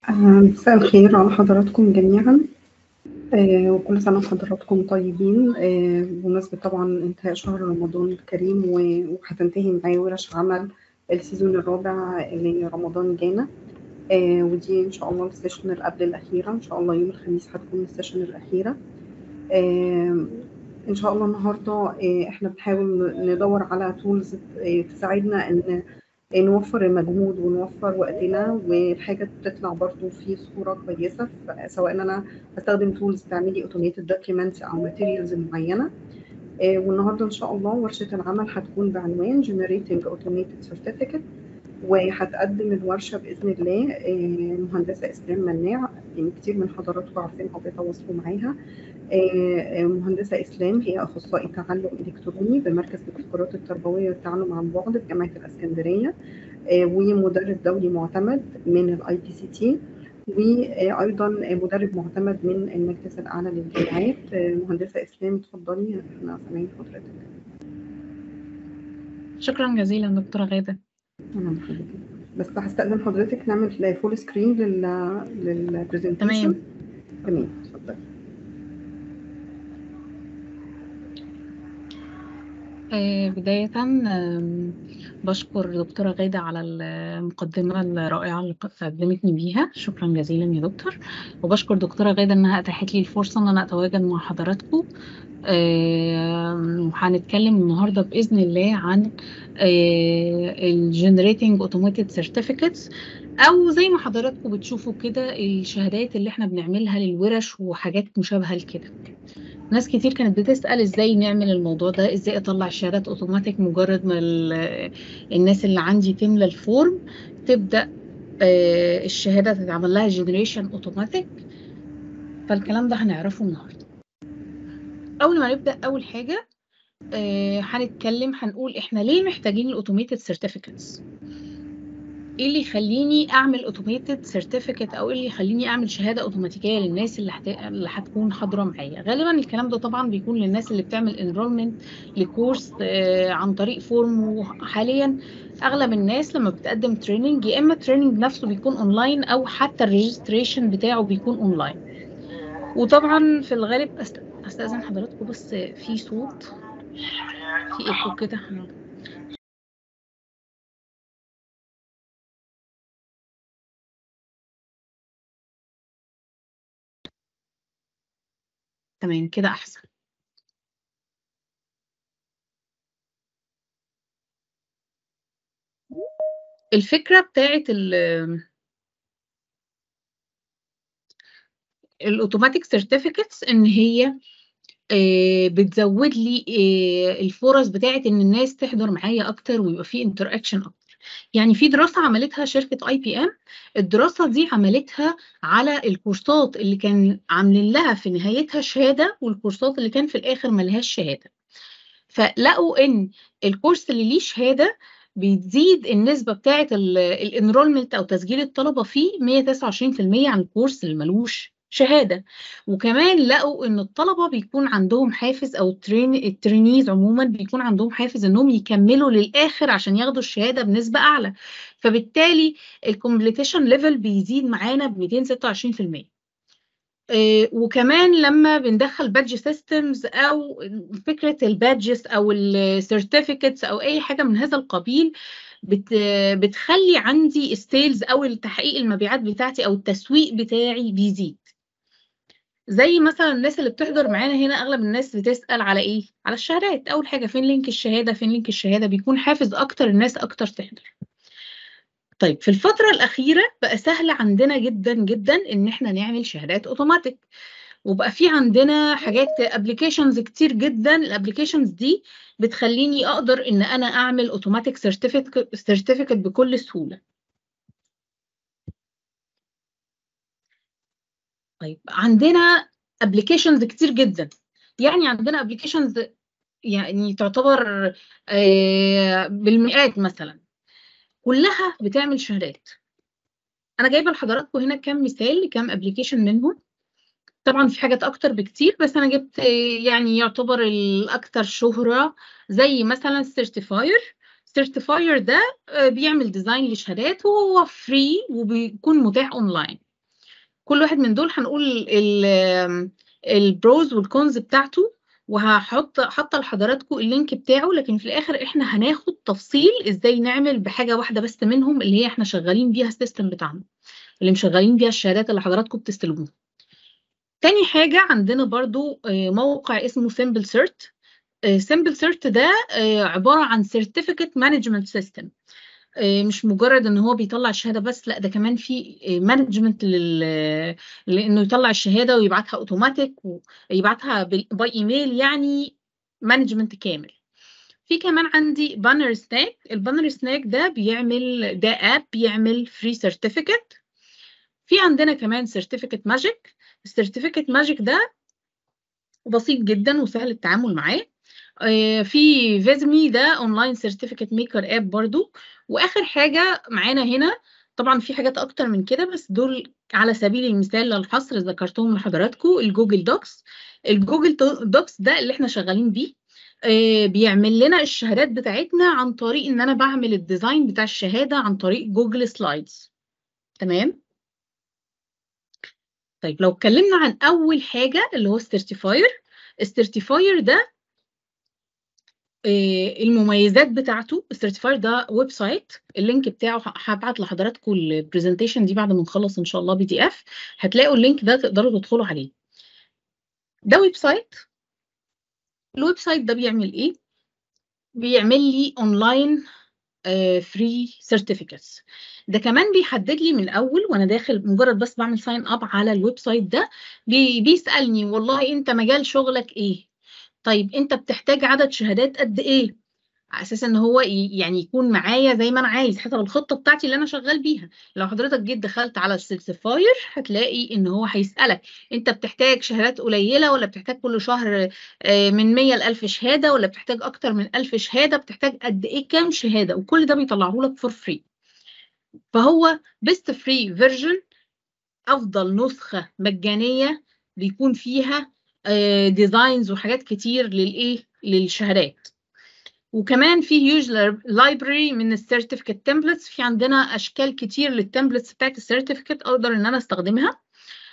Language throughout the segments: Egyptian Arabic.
مساء الخير على حضراتكم جميعا آه، وكل سنة وحضراتكم طيبين آه، بمناسبة طبعا انتهاء شهر رمضان الكريم و- وهتنتهي معاه ورش عمل السيزون الرابع لرمضان جانا آه، ودي ان شاء الله السيشن اللي قبل الأخيرة ان شاء الله يوم الخميس هتكون السيشن الأخيرة آه، ان شاء الله النهارده آه، احنا بنحاول ندور على تولز تساعدنا ان نوفر المجهود ونوفر وقتنا والحاجة تطلع برضو في صورة كويسة ف- سواء ان انا بستخدم تولز تعملي اوتوميتد دوكيومنتس او ماتيريالز معينة آه، والنهارده ان شاء الله ورشة العمل هتكون بعنوان Generating Automated Certificate وهتقدم الورشة بإذن الله آه، المهندسة إسلام مناع يعني كتير من حضراتكم عارفينها وبيتواصلوا معاها آه، آه، مهندسة إسلام هي أخصائي تعلم إلكتروني بمركز الابتكارات التربوية والتعلم عن بعد بجامعة الإسكندرية آه، ومدرب دولي معتمد من الاي بي سي تي وايضا مدرب معتمد من المجلس الاعلى للجامعات آه، مهندسه اسلام اتفضلي احنا سامعين حضرتك شكرا جزيلا دكتورة غادة انا بحبك بس هستأذن حضرتك نعمل فول سكرين لل للبرزنتيشن تمام تمام اتفضلي آه، بداية آم، بشكر دكتورة غادة على المقدمة الرائعة اللي قدمتني بيها شكرا جزيلا يا دكتور وبشكر دكتورة غادة إنها أتاحت لي الفرصة إن أنا أتواجد مع حضراتكم آم، وهنتكلم النهاردة بإذن الله عن ال Generating Automated Certificates أو زي ما حضراتكم بتشوفوا كده الشهادات اللي احنا بنعملها للورش وحاجات مشابهة لكده ناس كتير كانت بتسأل ازاي نعمل الموضوع ده ازاي اطلع الشهادات اوتوماتيك مجرد ما ال- الناس اللي عندي تملى الفورم تبدأ آه، الشهادة تتعمل لها جنريشن اوتوماتيك فالكلام ده هنعرفه النهارده اول ما نبدأ اول حاجة آه، هنتكلم هنقول احنا ليه محتاجين الاوتوميتد سيرتيفيكتس ايه اللي يخليني اعمل اوتوميتد سيرتيفيكت او ايه اللي يخليني اعمل شهاده اوتوماتيكيه للناس اللي حت... اللي هتكون حاضره معايا غالبا الكلام ده طبعا بيكون للناس اللي بتعمل انرولمنت لكورس آه، عن طريق فورم وحاليا اغلب الناس لما بتقدم تريننج يا اما التريننج نفسه بيكون اونلاين او حتى الريجستريشن بتاعه بيكون اونلاين وطبعا في الغالب أست... استاذن حضراتكم بس في صوت في ايكو كده تمام كده احسن الفكره بتاعت ال الاوتوماتيك سيرتيفيكتس ان هي آه، بتزود لي آه، الفرص بتاعت ان الناس تحضر معايا اكتر ويبقى في انتراكشن اكتر يعني في دراسه عملتها شركه اي بي ام الدراسه دي عملتها على الكورسات اللي كان عاملين لها في نهايتها شهاده والكورسات اللي كان في الاخر ملهاش شهاده فلقوا ان الكورس اللي ليه شهاده بتزيد النسبه بتاعه الانرولمنت او تسجيل الطلبه فيه 129% عن الكورس اللي ملوش شهاده وكمان لقوا ان الطلبه بيكون عندهم حافز او الترين الترينيز عموما بيكون عندهم حافز انهم يكملوا للاخر عشان ياخدوا الشهاده بنسبه اعلى فبالتالي الكومبليتيشن ليفل بيزيد معانا ب 226% آه، وكمان لما بندخل بادج سيستمز او فكره البادجز او السيرتيفيكتس او اي حاجه من هذا القبيل بت بتخلي عندي السيلز او التحقيق المبيعات بتاعتي او التسويق بتاعي بيزيد زي مثلا الناس اللي بتحضر معانا هنا اغلب الناس بتسال على ايه على الشهادات اول حاجه فين لينك الشهاده فين لينك الشهاده بيكون حافز اكتر الناس اكتر تحضر طيب في الفترة الأخيرة بقى سهل عندنا جدا جدا إن إحنا نعمل شهادات أوتوماتيك وبقى في عندنا حاجات ابلكيشنز كتير جدا الابلكيشنز دي بتخليني أقدر إن أنا أعمل أوتوماتيك سيرتيفيكت بكل سهولة طيب عندنا ابلكيشنز كتير جدا يعني عندنا ابلكيشنز يعني تعتبر آه، بالمئات مثلا كلها بتعمل شهادات انا جايبه لحضراتكم هنا كام مثال لكام ابلكيشن منهم طبعا في حاجات اكتر بكتير بس انا جبت آه، يعني يعتبر الاكثر شهرة زي مثلا سيرتيفاير سيرتيفاير ده آه، بيعمل ديزاين لشهادات وهو فري وبيكون متاح اونلاين كل واحد من دول هنقول البروز والكونز بتاعته وهحط حاطه لحضراتكم اللينك بتاعه لكن في الاخر احنا هناخد تفصيل ازاي نعمل بحاجه واحده بس منهم اللي هي احنا شغالين بيها السيستم بتاعنا اللي مشغلين بيها الشهادات اللي حضراتكم بتستلموها تاني حاجه عندنا برضو موقع اسمه سيمبل سيرت سيمبل سيرت ده عباره عن سيرتيفيكت مانجمنت سيستم مش مجرد ان هو بيطلع الشهاده بس لا ده كمان في مانجمنت لل... لانه يطلع الشهاده ويبعتها اوتوماتيك ويبعتها باي ايميل يعني مانجمنت كامل في كمان عندي بانر سناك البانر سناك ده بيعمل ده اب بيعمل فري سيرتيفيكت في عندنا كمان سيرتيفيكت ماجيك السيرتيفيكت ماجيك ده بسيط جدا وسهل التعامل معاه في فيزمي ده اونلاين سيرتيفيكت ميكر اب برضو واخر حاجه معانا هنا طبعا في حاجات اكتر من كده بس دول على سبيل المثال للحصر ذكرتهم لحضراتكم الجوجل دوكس الجوجل دوكس ده اللي احنا شغالين بيه بيعمل لنا الشهادات بتاعتنا عن طريق ان انا بعمل الديزاين بتاع الشهاده عن طريق جوجل سلايدز تمام طيب لو اتكلمنا عن اول حاجه اللي هو السيرتيفاير السيرتيفاير ده المميزات بتاعته السيرتيفاير ده ويب سايت اللينك بتاعه هبعت لحضراتكم البرزنتيشن دي بعد ما نخلص ان شاء الله بي دي اف هتلاقوا اللينك ده تقدروا تدخلوا عليه ده ويب سايت الويب سايت ده بيعمل ايه بيعمل لي اونلاين فري سيرتيفيكتس ده كمان بيحدد لي من الاول وانا داخل مجرد بس بعمل ساين اب على الويب سايت ده بي بيسالني والله انت مجال شغلك ايه طيب انت بتحتاج عدد شهادات قد ايه على اساس ان هو يعني يكون معايا زي ما انا عايز حسب الخطه بتاعتي اللي انا شغال بيها لو حضرتك جيت دخلت على السيرتيفاير هتلاقي ان هو هيسالك انت بتحتاج شهادات قليله ولا بتحتاج كل شهر من 100 ل 1000 شهاده ولا بتحتاج اكتر من 1000 شهاده بتحتاج قد ايه كام شهاده وكل ده بيطلعه لك فور فري فهو بيست فري فيرجن افضل نسخه مجانيه بيكون فيها ديزاينز وحاجات كتير للايه للشهادات وكمان في هيوج لايبرري من السيرتيفيكت تمبلتس في عندنا اشكال كتير للتمبلتس بتاعت السيرتيفيكت اقدر ان انا استخدمها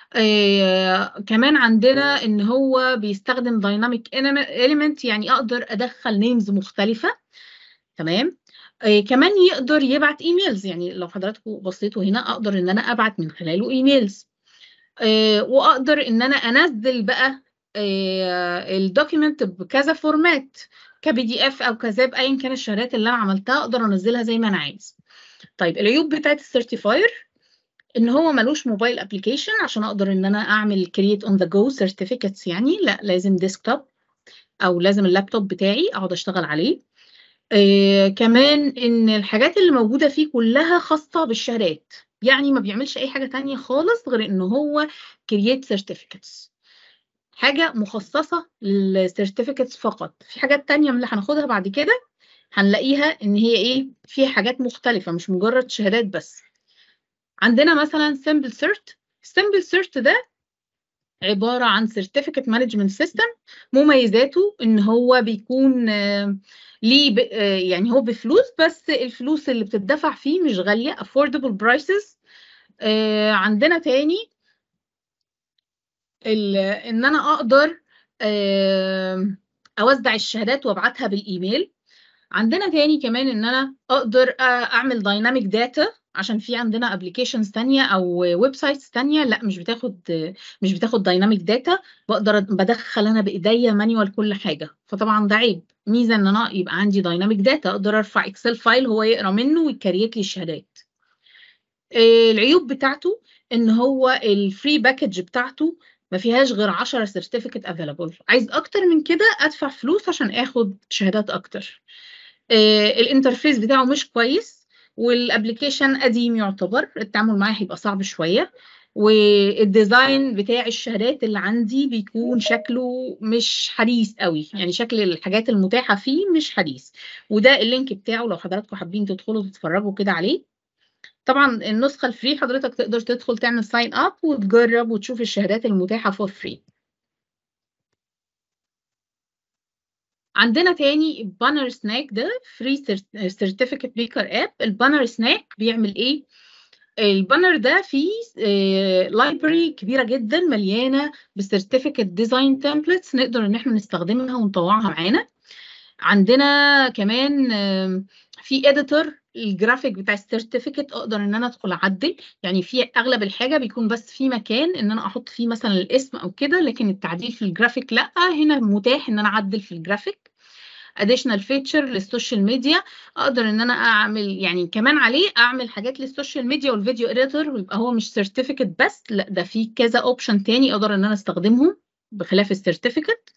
آه كمان عندنا ان هو بيستخدم دايناميك اليمنت يعني اقدر ادخل نيمز مختلفه تمام آه كمان يقدر يبعت ايميلز يعني لو حضراتكم بصيتوا هنا اقدر ان انا ابعت من خلاله ايميلز آه واقدر ان انا انزل بقى الدوكيمنت بكذا فورمات كبي دي اف او كذاب ايا كان الشهادات اللي انا عملتها اقدر انزلها زي ما انا عايز طيب العيوب بتاعت السيرتيفاير ان هو ملوش موبايل ابلكيشن عشان اقدر ان انا اعمل كرييت اون ذا جو سيرتيفيكتس يعني لا لازم ديسكتوب او لازم اللابتوب بتاعي اقعد اشتغل عليه آه كمان ان الحاجات اللي موجوده فيه كلها خاصه بالشهادات يعني ما بيعملش اي حاجه تانية خالص غير ان هو كرييت سيرتيفيكتس حاجه مخصصه للسيرتيفيكتس فقط في حاجات تانية من اللي هناخدها بعد كده هنلاقيها ان هي ايه فيها حاجات مختلفه مش مجرد شهادات بس عندنا مثلا سمبل سيرت سمبل سيرت ده عباره عن سيرتيفيكت مانجمنت سيستم مميزاته ان هو بيكون ليه يعني هو بفلوس بس الفلوس اللي بتدفع فيه مش غاليه affordable prices عندنا تاني ان انا اقدر اوزع الشهادات وابعتها بالايميل عندنا تاني كمان ان انا اقدر اعمل دايناميك داتا عشان في عندنا ابلكيشنز تانية او ويب سايتس تانية لا مش بتاخد مش بتاخد دايناميك داتا بقدر بدخل انا بايديا مانيوال كل حاجه فطبعا ده عيب ميزه ان انا يبقى عندي دايناميك داتا اقدر ارفع اكسل فايل هو يقرا منه ويكريت لي الشهادات العيوب بتاعته ان هو الفري باكج بتاعته ما فيهاش غير 10 سيرتيفيكت افيلابل عايز اكتر من كده ادفع فلوس عشان اخد شهادات اكتر آه الانترفيس بتاعه مش كويس والابلكيشن قديم يعتبر التعامل معاه هيبقى صعب شويه والديزاين بتاع الشهادات اللي عندي بيكون شكله مش حديث قوي يعني شكل الحاجات المتاحه فيه مش حديث وده اللينك بتاعه لو حضراتكم حابين تدخلوا تتفرجوا كده عليه طبعا النسخه الفري حضرتك تقدر تدخل تعمل ساين اب وتجرب وتشوف الشهادات المتاحه فور فري عندنا تاني بانر سناك ده فري سيرتيفيكت ميكر اب البانر سناك بيعمل ايه البانر ده فيه لايبرري كبيره جدا مليانه بالسيرتيفيكت ديزاين تمبلتس نقدر ان احنا نستخدمها ونطوعها معانا عندنا كمان آم، في اديتور الجرافيك بتاع السيرتيفيكت اقدر ان انا ادخل اعدل يعني في اغلب الحاجه بيكون بس في مكان ان انا احط فيه مثلا الاسم او كده لكن التعديل في الجرافيك لا هنا متاح ان انا اعدل في الجرافيك اديشنال فيتشر للسوشيال ميديا اقدر ان انا اعمل يعني كمان عليه اعمل حاجات للسوشيال ميديا والفيديو اديتور ويبقى هو مش سيرتيفيكت بس لا ده في كذا اوبشن تاني اقدر ان انا استخدمهم بخلاف السيرتيفيكت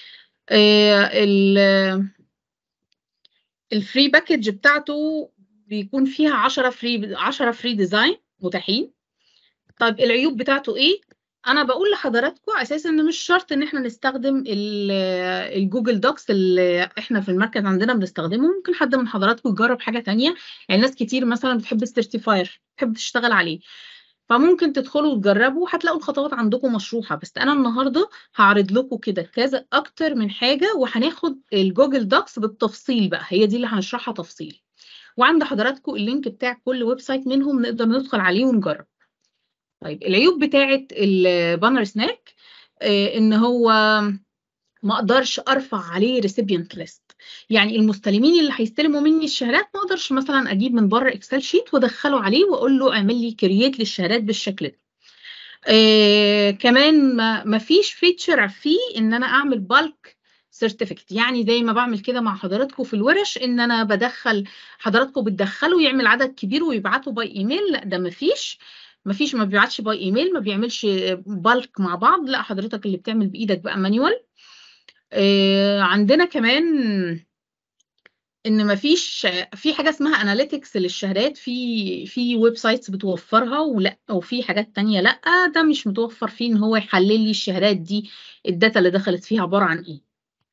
الفري باكج بتاعته بيكون فيها 10 فري 10 فري ديزاين متاحين طيب العيوب بتاعته ايه انا بقول لحضراتكم اساسا ان مش شرط ان احنا نستخدم ال- الجوجل دوكس اللي احنا في المركز عندنا بنستخدمه ممكن حد من حضراتكم يجرب حاجه تانية يعني ناس كتير مثلا بتحب السيرتيفاير بتحب تشتغل عليه فممكن تدخلوا وتجربوا هتلاقوا الخطوات عندكم مشروحه بس انا النهارده هعرض لكم كده كذا اكتر من حاجه وهناخد الجوجل دوكس بالتفصيل بقى هي دي اللي هنشرحها تفصيل وعند حضراتكم اللينك بتاع كل ويب سايت منهم نقدر ندخل عليه ونجرب طيب العيوب بتاعه البانر سناك آه، ان هو ما اقدرش ارفع عليه ريسيبيانت ليست يعني المستلمين اللي هيستلموا مني الشهادات ما اقدرش مثلا اجيب من بره اكسل شيت وادخله عليه واقول له اعمل لي كرييت للشهادات بالشكل ده آه كمان ما ما فيش فيتشر فيه ان انا اعمل بالك سيرتيفيكت يعني زي ما بعمل كده مع حضراتكم في الورش ان انا بدخل حضراتكم بتدخلوا يعمل عدد كبير ويبعتوا باي ايميل لا ده ما فيش ما فيش ما بيبعتش باي ايميل ما بيعملش بالك مع بعض لا حضرتك اللي بتعمل بايدك بقى مانيوال آه عندنا كمان ان مفيش في حاجه اسمها اناليتكس للشهادات في في ويب سايتس بتوفرها ولا وفي حاجات تانية لا ده مش متوفر فيه ان هو يحلل لي الشهادات دي الداتا اللي دخلت فيها عباره عن ايه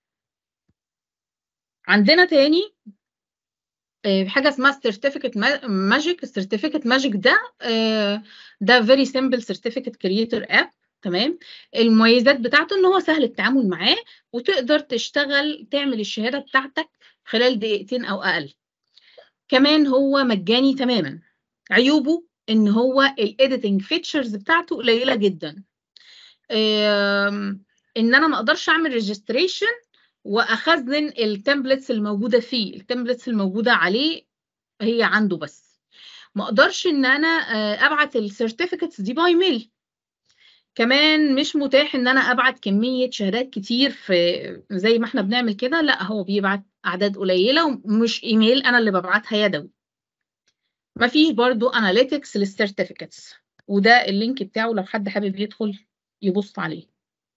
عندنا تاني آه، حاجه اسمها سيرتيفيكت ماجيك السيرتيفيكت ماجيك ده آه، ده فيري سيمبل سيرتيفيكت كرييتور اب تمام المميزات بتاعته ان هو سهل التعامل معاه وتقدر تشتغل تعمل الشهاده بتاعتك خلال دقيقتين او اقل كمان هو مجاني تماما عيوبه ان هو الايديتنج فيتشرز بتاعته قليله جدا آم، ان انا ما اقدرش اعمل ريجستريشن واخزن التمبلتس الموجوده فيه التمبلتس الموجوده عليه هي عنده بس ما اقدرش ان انا آه، ابعت السيرتيفيكتس دي باي ميل كمان مش متاح ان انا ابعت كميه شهادات كتير في زي ما احنا بنعمل كده لا هو بيبعت اعداد قليله ومش ايميل انا اللي ببعتها يدوي مفيش برضو اناليتكس للسيرتيفيكتس وده اللينك بتاعه لو حد حابب يدخل يبص عليه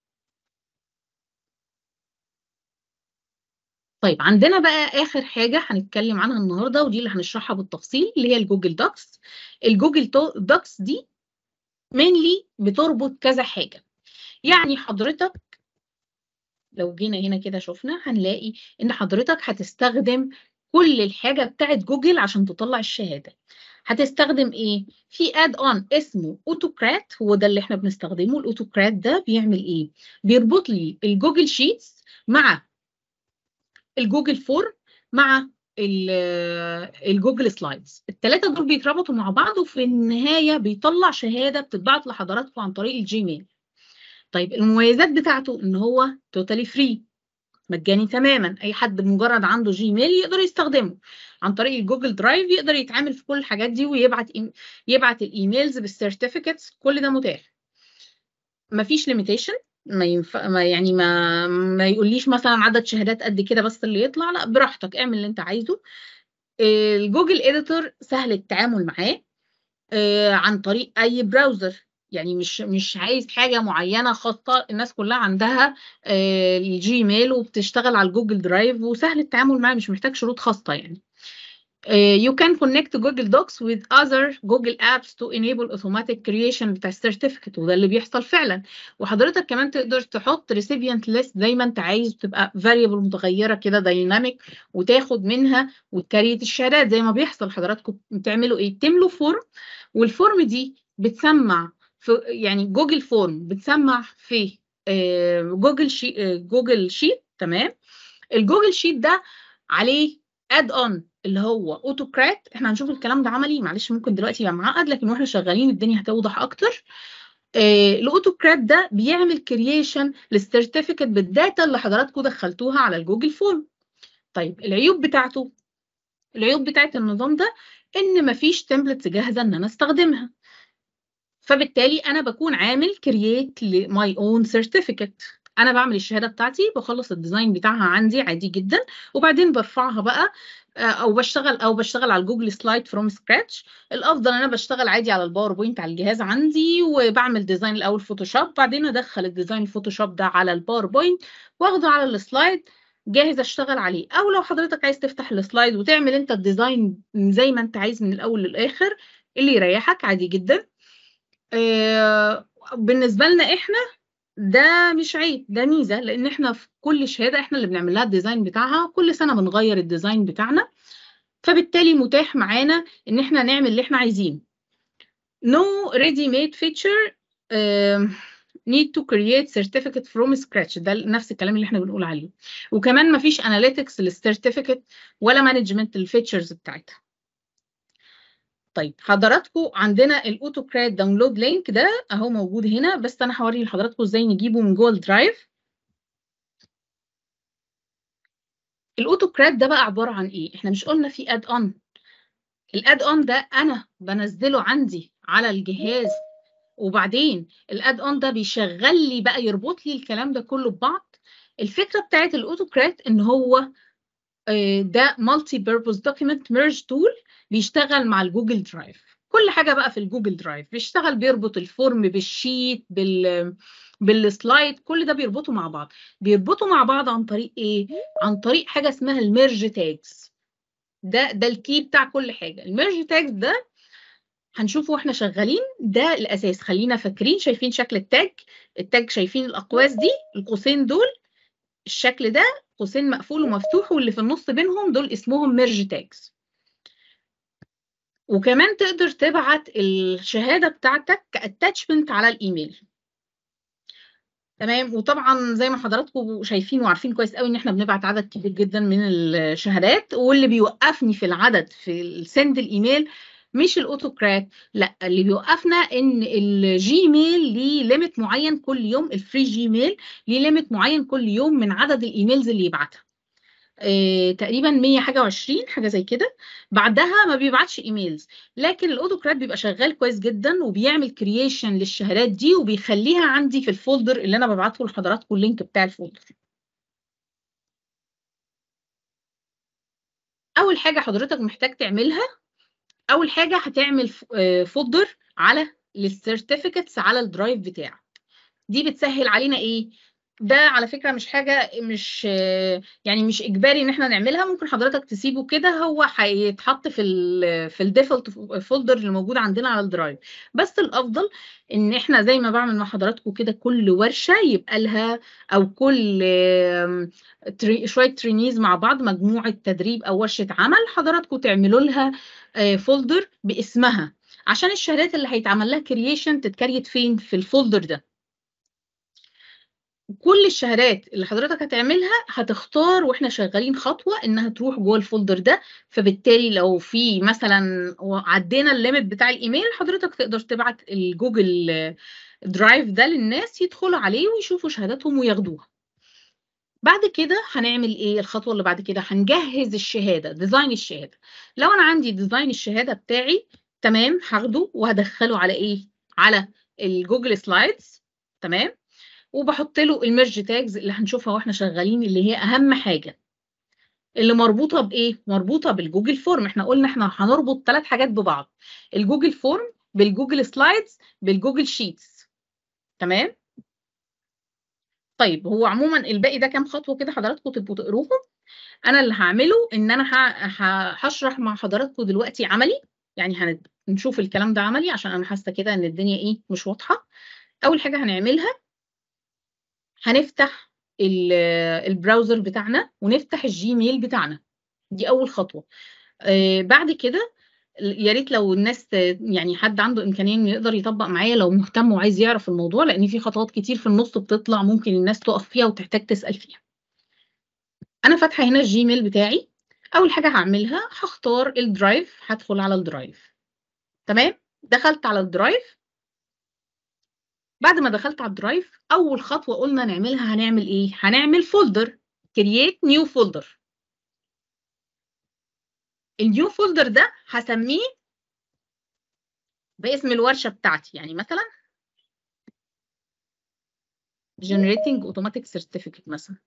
طيب عندنا بقى اخر حاجه هنتكلم عنها النهارده ودي اللي هنشرحها بالتفصيل اللي هي الجوجل دوكس الجوجل دوكس دي mainly بتربط كذا حاجه يعني حضرتك لو جينا هنا كده شفنا هنلاقي ان حضرتك هتستخدم كل الحاجه بتاعت جوجل عشان تطلع الشهاده هتستخدم ايه في اد اون اسمه اوتوكرات هو ده اللي احنا بنستخدمه الاوتوكرات ده بيعمل ايه بيربط لي الجوجل شيتس مع الجوجل فورم مع ال- الجوجل سلايدز الثلاثه دول بيتربطوا مع بعض وفي النهايه بيطلع شهاده بتتبعت لحضراتكم عن طريق الجيميل طيب المميزات بتاعته ان هو توتالي فري مجاني تماما اي حد مجرد عنده جيميل يقدر يستخدمه عن طريق الجوجل درايف يقدر يتعامل في كل الحاجات دي ويبعت إيم... يبعت الايميلز بالسيرتيفيكتس كل ده متاح مفيش ليميتيشن ما ينفع ما يعني ما ما يقوليش مثلا عدد شهادات قد كده بس اللي يطلع لا براحتك اعمل اللي انت عايزه الجوجل اديتور سهل التعامل معاه آه، عن طريق اي براوزر يعني مش مش عايز حاجه معينه خاصه الناس كلها عندها آه، الجيميل وبتشتغل على الجوجل درايف وسهل التعامل معاه مش محتاج شروط خاصه يعني Uh, you can connect Google Docs with other Google apps to enable automatic creation بتاع السيرتيفيكت وده اللي بيحصل فعلا وحضرتك كمان تقدر تحط recipient list زي ما انت عايز تبقى variable متغيره كده دايناميك وتاخد منها وتكريت الشهادات زي ما بيحصل حضراتكم بتعملوا ايه تملوا فورم والفورم دي بتسمع في يعني جوجل فورم بتسمع في آه، جوجل شي آه، جوجل شيت تمام الجوجل شيت ده عليه اد اون اللي هو اوتوكرات احنا هنشوف الكلام ده عملي معلش ممكن دلوقتي يبقى معقد لكن واحنا شغالين الدنيا هتوضح اكتر آه الاوتوكرات ده بيعمل كرييشن للسيرتيفيكت بالداتا اللي حضراتكم دخلتوها على الجوجل فورم طيب العيوب بتاعته العيوب بتاعت النظام ده ان مفيش تمبلتس جاهزه ان انا استخدمها فبالتالي انا بكون عامل كرييت لماي اون سيرتيفيكت انا بعمل الشهاده بتاعتي بخلص الديزاين بتاعها عندي عادي جدا وبعدين برفعها بقى او بشتغل او بشتغل على الجوجل سلايد فروم سكراتش الافضل انا بشتغل عادي على الباوربوينت على الجهاز عندي وبعمل ديزاين الاول فوتوشوب بعدين ادخل الديزاين الفوتوشوب ده على الباوربوينت واخده على السلايد جاهز اشتغل عليه او لو حضرتك عايز تفتح السلايد وتعمل انت الديزاين زي ما انت عايز من الاول للاخر اللي يريحك عادي جدا آه بالنسبه لنا احنا ده مش عيب ده ميزه لان احنا في كل شهاده احنا اللي بنعمل لها الديزاين بتاعها كل سنه بنغير الديزاين بتاعنا فبالتالي متاح معانا ان احنا نعمل اللي احنا عايزينه no ready made feature uh, need to create certificate from scratch ده نفس الكلام اللي احنا بنقول عليه وكمان مفيش analytics للcertificate ولا مانجمنت للفيتشرز بتاعتها طيب حضراتكم عندنا الاوتوكرات داونلود لينك ده اهو موجود هنا بس انا هوري لحضراتكم ازاي نجيبه من جوه الدرايف الاوتوكرات ده بقى عباره عن ايه احنا مش قلنا في اد اون الاد اون ده انا بنزله عندي على الجهاز وبعدين الاد اون ده بيشغل لي بقى يربط لي الكلام ده كله ببعض الفكره بتاعت الاوتوكرات ان هو ده مالتي بيربوز دوكيمنت ميرج تول بيشتغل مع الجوجل درايف كل حاجه بقى في الجوجل درايف بيشتغل بيربط الفورم بالشيت بال بالسلايد كل ده بيربطوا مع بعض بيربطوا مع بعض عن طريق ايه عن طريق حاجه اسمها الميرج تاجز ده ده الكي بتاع كل حاجه الميرج تاجز ده هنشوفه واحنا شغالين ده الاساس خلينا فاكرين شايفين شكل التاج التاج شايفين الاقواس دي القوسين دول الشكل ده قوسين مقفول ومفتوح واللي في النص بينهم دول اسمهم ميرج تاجز وكمان تقدر تبعت الشهاده بتاعتك كاتاتشمنت على الايميل تمام وطبعا زي ما حضراتكم شايفين وعارفين كويس قوي ان احنا بنبعت عدد كبير جدا من الشهادات واللي بيوقفني في العدد في سند الايميل مش الاوتوكرات لا اللي بيوقفنا ان الجيميل ليه ليميت معين كل يوم الفري جيميل ليه ليميت معين كل يوم من عدد الايميلز اللي يبعتها آه تقريبا 100 حاجه و20 حاجه زي كده بعدها ما بيبعتش ايميلز لكن الاوتوكرات بيبقى شغال كويس جدا وبيعمل كرييشن للشهادات دي وبيخليها عندي في الفولدر اللي انا ببعته لحضراتكم اللينك بتاع الفولدر اول حاجه حضرتك محتاج تعملها اول حاجه هتعمل فولدر على السيرتيفيكتس على الدرايف بتاعك دي بتسهل علينا ايه ده على فكره مش حاجه مش يعني مش اجباري ان احنا نعملها ممكن حضرتك تسيبه كده هو هيتحط في ال في الديفولت فولدر اللي موجود عندنا على الدرايف بس الافضل ان احنا زي ما بعمل مع حضراتكم كده كل ورشه يبقى لها او كل تري شويه ترينيز مع بعض مجموعه تدريب او ورشه عمل حضراتكم تعملوا لها فولدر باسمها عشان الشهادات اللي هيتعمل لها كرييشن تتكريت فين في الفولدر ده كل الشهادات اللي حضرتك هتعملها هتختار واحنا شغالين خطوه انها تروح جوه الفولدر ده فبالتالي لو في مثلا عدينا الليميت بتاع الايميل حضرتك تقدر تبعت الجوجل درايف ده للناس يدخلوا عليه ويشوفوا شهاداتهم وياخدوها بعد كده هنعمل ايه الخطوه اللي بعد كده هنجهز الشهاده ديزاين الشهاده لو انا عندي ديزاين الشهاده بتاعي تمام هاخده وهدخله على ايه على الجوجل سلايدز تمام وبحط له الميرج تاجز اللي هنشوفها واحنا شغالين اللي هي اهم حاجه اللي مربوطه بايه مربوطه بالجوجل فورم احنا قلنا احنا هنربط ثلاث حاجات ببعض الجوجل فورم بالجوجل سلايدز بالجوجل شيتس تمام طيب هو عموما الباقي ده كام خطوه كده حضراتكم تبقوا تقروهم انا اللي هعمله ان انا هشرح مع حضراتكم دلوقتي عملي يعني هنشوف الكلام ده عملي عشان انا حاسه كده ان الدنيا ايه مش واضحه اول حاجه هنعملها هنفتح البراوزر بتاعنا ونفتح الجيميل بتاعنا دي اول خطوه آه بعد كده يا ريت لو الناس يعني حد عنده امكانيه انه يقدر يطبق معايا لو مهتم وعايز يعرف الموضوع لان في خطوات كتير في النص بتطلع ممكن الناس تقف فيها وتحتاج تسال فيها انا فاتحه هنا الجيميل بتاعي اول حاجه هعملها هختار الدرايف هدخل على الدرايف تمام دخلت على الدرايف بعد ما دخلت على الدرايف اول خطوه قلنا نعملها هنعمل ايه هنعمل فولدر كرييت نيو فولدر النيو فولدر ده هسميه باسم الورشه بتاعتي يعني مثلا generating automatic certificate مثلا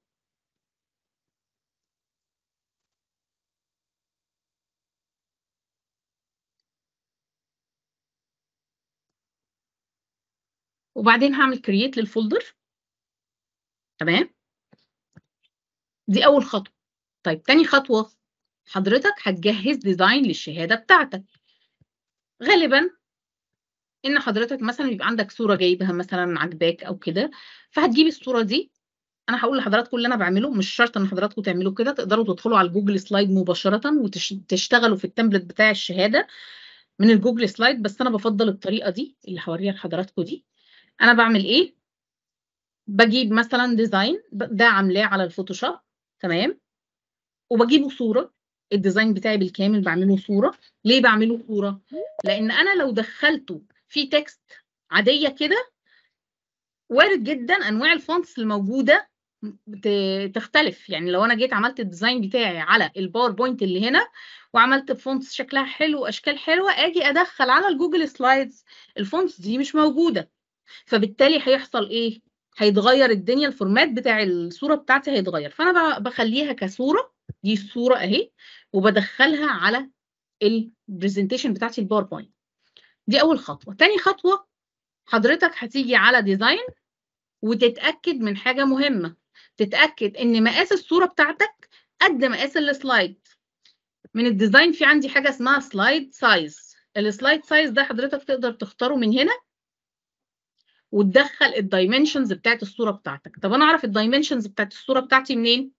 وبعدين هعمل كرييت للفولدر تمام دي اول خطوه طيب تاني خطوه حضرتك هتجهز ديزاين للشهاده بتاعتك غالبا ان حضرتك مثلا يبقى عندك صوره جايبها مثلا عجباك او كده فهتجيب الصوره دي انا هقول لحضراتكم اللي انا بعمله مش شرط ان حضراتكم تعملوا كده تقدروا تدخلوا على الجوجل سلايد مباشره وتشتغلوا في التمبلت بتاع الشهاده من الجوجل سلايد بس انا بفضل الطريقه دي اللي هوريها لحضراتكم دي انا بعمل ايه بجيب مثلا ديزاين ده عاملاه على الفوتوشوب تمام وبجيبه صوره الديزاين بتاعي بالكامل بعمله صوره ليه بعمله صوره لان انا لو دخلته في تكست عاديه كده وارد جدا انواع الفونتس الموجوده تختلف يعني لو انا جيت عملت الديزاين بتاعي على الباوربوينت اللي هنا وعملت فونتس شكلها حلو واشكال حلوه اجي ادخل على الجوجل سلايدز الفونتس دي مش موجوده فبالتالي هيحصل ايه هيتغير الدنيا الفورمات بتاع الصوره بتاعتي هيتغير فانا بخليها كصوره دي الصوره اهي وبدخلها على البرزنتيشن بتاعتي الباوربوينت دي اول خطوه تاني خطوه حضرتك هتيجي على ديزاين وتتاكد من حاجه مهمه تتاكد ان مقاس الصوره بتاعتك قد مقاس السلايد من الديزاين في عندي حاجه اسمها سلايد سايز السلايد سايز ده حضرتك تقدر تختاره من هنا وتدخل الدايمنشنز بتاعت الصوره بتاعتك طب انا اعرف الدايمنشنز بتاعت الصوره بتاعتي منين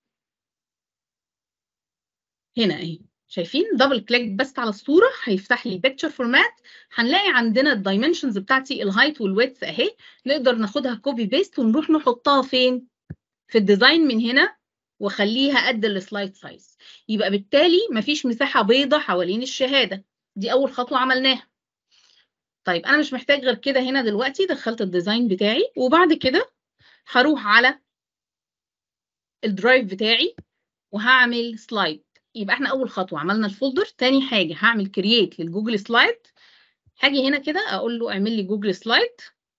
هنا اهي شايفين دبل كليك بس على الصوره هيفتح لي بيكتشر فورمات هنلاقي عندنا الدايمنشنز بتاعتي الهايت والويدث اهي نقدر ناخدها كوبي بيست ونروح نحطها فين في الديزاين من هنا واخليها قد السلايد سايز يبقى بالتالي مفيش مساحه بيضه حوالين الشهاده دي اول خطوه عملناها طيب انا مش محتاج غير كده هنا دلوقتي دخلت الديزاين بتاعي وبعد كده هروح على الدرايف بتاعي وهعمل سلايد يبقى احنا اول خطوه عملنا الفولدر تاني حاجه هعمل كرييت للجوجل سلايد هاجي هنا كده اقول له اعمل لي جوجل سلايد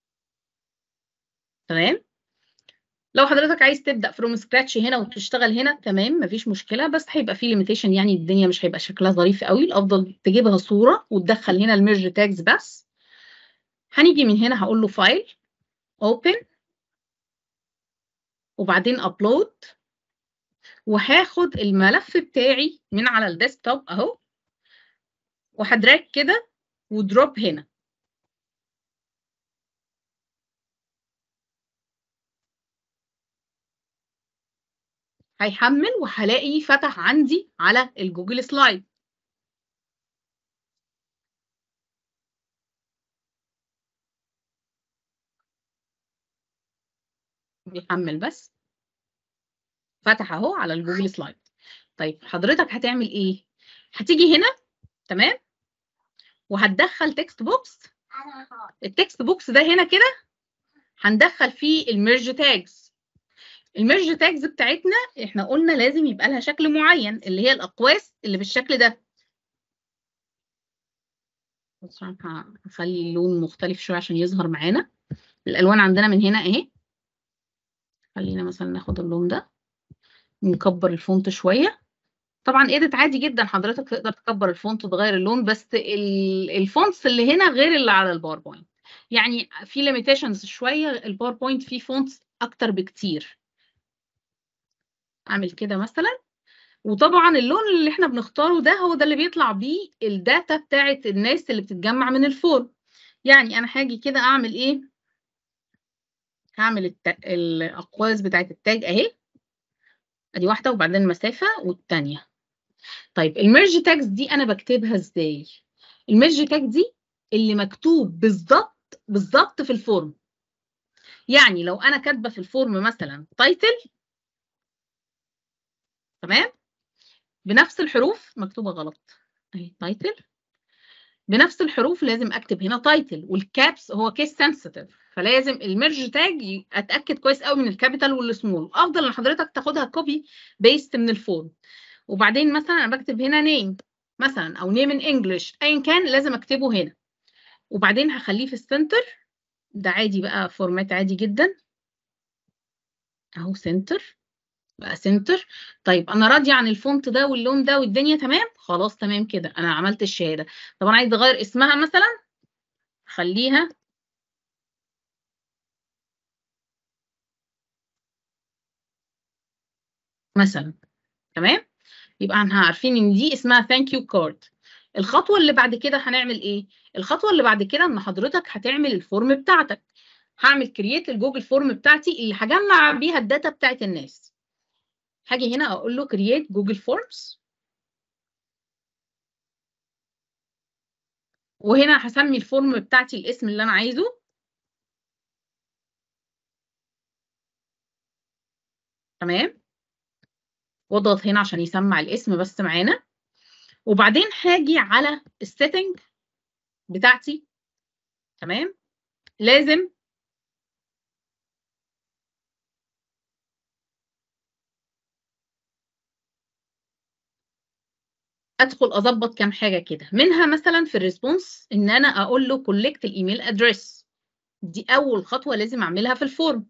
تمام لو حضرتك عايز تبدا فروم سكراتش هنا وتشتغل هنا تمام مفيش مشكله بس هيبقى في ليميتيشن يعني الدنيا مش هيبقى شكلها ظريف قوي الافضل تجيبها صوره وتدخل هنا الميرج تاجز بس هنيجي من هنا هقول له فايل اوبن وبعدين ابلود وهاخد الملف بتاعي من على الديسكتوب اهو وهدراج كده ودروب هنا هيحمل وهلاقي فتح عندي على الجوجل سلايد بيحمل بس فتح اهو على الجوجل سلايد طيب حضرتك هتعمل ايه هتيجي هنا تمام وهتدخل تكست بوكس التكست بوكس ده هنا كده هندخل فيه الميرج تاجز الميرج تاجز بتاعتنا احنا قلنا لازم يبقى لها شكل معين اللي هي الاقواس اللي بالشكل ده بص هخلي اللون مختلف شويه عشان يظهر معانا الالوان عندنا من هنا اهي خلينا مثلا ناخد اللون ده نكبر الفونت شويه طبعا ايديت عادي جدا حضرتك تقدر تكبر الفونت وتغير اللون بس الفونتس اللي هنا غير اللي على الباوربوينت يعني في ليميتيشنز شويه الباوربوينت فيه فونتس اكتر بكتير اعمل كده مثلا وطبعا اللون اللي احنا بنختاره ده هو ده اللي بيطلع بيه الداتا بتاعت الناس اللي بتتجمع من الفورم يعني انا هاجي كده اعمل ايه هعمل الت... الاقواس بتاعت التاج اهي ادي واحده وبعدين المسافه والثانيه طيب الميرج تاجز دي انا بكتبها ازاي الميرج تاج دي اللي مكتوب بالظبط بالظبط في الفورم يعني لو انا كاتبه في الفورم مثلا تايتل تمام بنفس الحروف مكتوبه غلط اهي تايتل بنفس الحروف لازم اكتب هنا تايتل والكابس هو كيس سنسيتيف فلازم الميرج تاج اتاكد كويس قوي من الكابيتال والسمول افضل ان حضرتك تاخدها كوبي بيست من الفورم وبعدين مثلا انا بكتب هنا نيم مثلا او نيم ان انجلش ايا كان لازم اكتبه هنا وبعدين هخليه في السنتر ده عادي بقى فورمات عادي جدا اهو سنتر بقى سنتر طيب انا راضيه عن الفونت ده واللون ده والدنيا تمام خلاص تمام كده انا عملت الشهاده طب انا عايزه اغير اسمها مثلا خليها مثلا تمام يبقى احنا عارفين ان دي اسمها ثانك يو كارد الخطوه اللي بعد كده هنعمل ايه الخطوه اللي بعد كده ان حضرتك هتعمل الفورم بتاعتك هعمل كرييت الجوجل فورم بتاعتي اللي هجمع بيها الداتا بتاعت الناس هاجي هنا اقول له كرييت جوجل فورمز وهنا هسمي الفورم بتاعتي الاسم اللي انا عايزه تمام واضغط هنا عشان يسمع الاسم بس معانا وبعدين هاجي على السيتنج بتاعتي تمام لازم ادخل اظبط كام حاجه كده منها مثلا في الريسبونس ان انا اقول له كولكت الايميل ادريس دي اول خطوه لازم اعملها في الفورم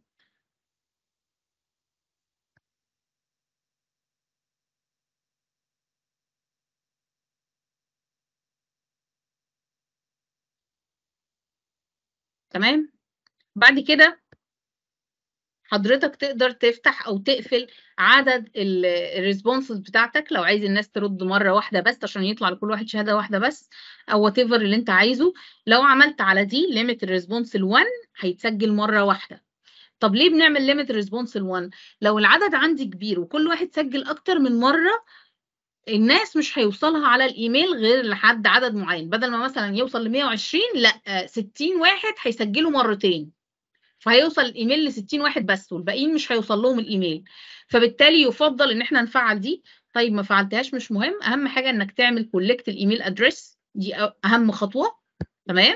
تمام بعد كده حضرتك تقدر تفتح او تقفل عدد الريسبونسز بتاعتك لو عايز الناس ترد مره واحده بس عشان يطلع لكل واحد شهاده واحده بس او وات ايفر اللي انت عايزه لو عملت على دي ليميت الريسبونس ال1 هيتسجل مره واحده طب ليه بنعمل ليميت الريسبونس ال1 لو العدد عندي كبير وكل واحد سجل اكتر من مره الناس مش هيوصلها على الايميل غير لحد عدد معين بدل ما مثلا يوصل ل 120 لا 60 واحد هيسجلوا مرتين فهيوصل الايميل ل 60 واحد بس والباقيين مش هيوصل لهم الايميل فبالتالي يفضل ان احنا نفعل دي طيب ما فعلتهاش مش مهم اهم حاجه انك تعمل كولكت الايميل ادريس دي اهم خطوه تمام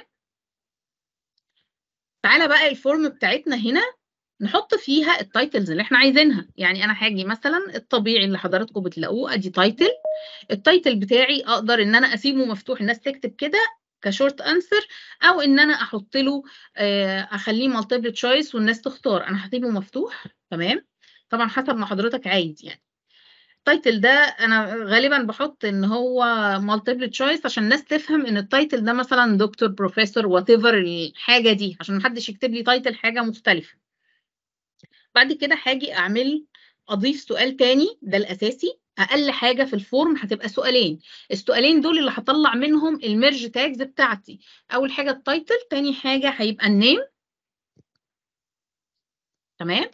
تعالى بقى الفورم بتاعتنا هنا نحط فيها التايتلز اللي احنا عايزينها يعني انا هاجي مثلا الطبيعي اللي حضراتكم بتلاقوه ادي تايتل التايتل بتاعي اقدر ان انا اسيبه مفتوح الناس تكتب كده كشورت انسر او ان انا احط له اخليه مالتيبل تشويس والناس تختار انا هسيبه مفتوح تمام طبعا حسب ما حضرتك عايز يعني التايتل ده انا غالبا بحط ان هو مالتيبل تشويس عشان الناس تفهم ان التايتل ده مثلا دكتور بروفيسور وات ايفر الحاجه دي عشان محدش يكتب لي تايتل حاجه مختلفه بعد كده هاجي اعمل اضيف سؤال تاني ده الاساسي اقل حاجه في الفورم هتبقى سؤالين السؤالين دول اللي هطلع منهم الميرج تاجز بتاعتي اول حاجه التايتل تاني حاجه هيبقى النيم تمام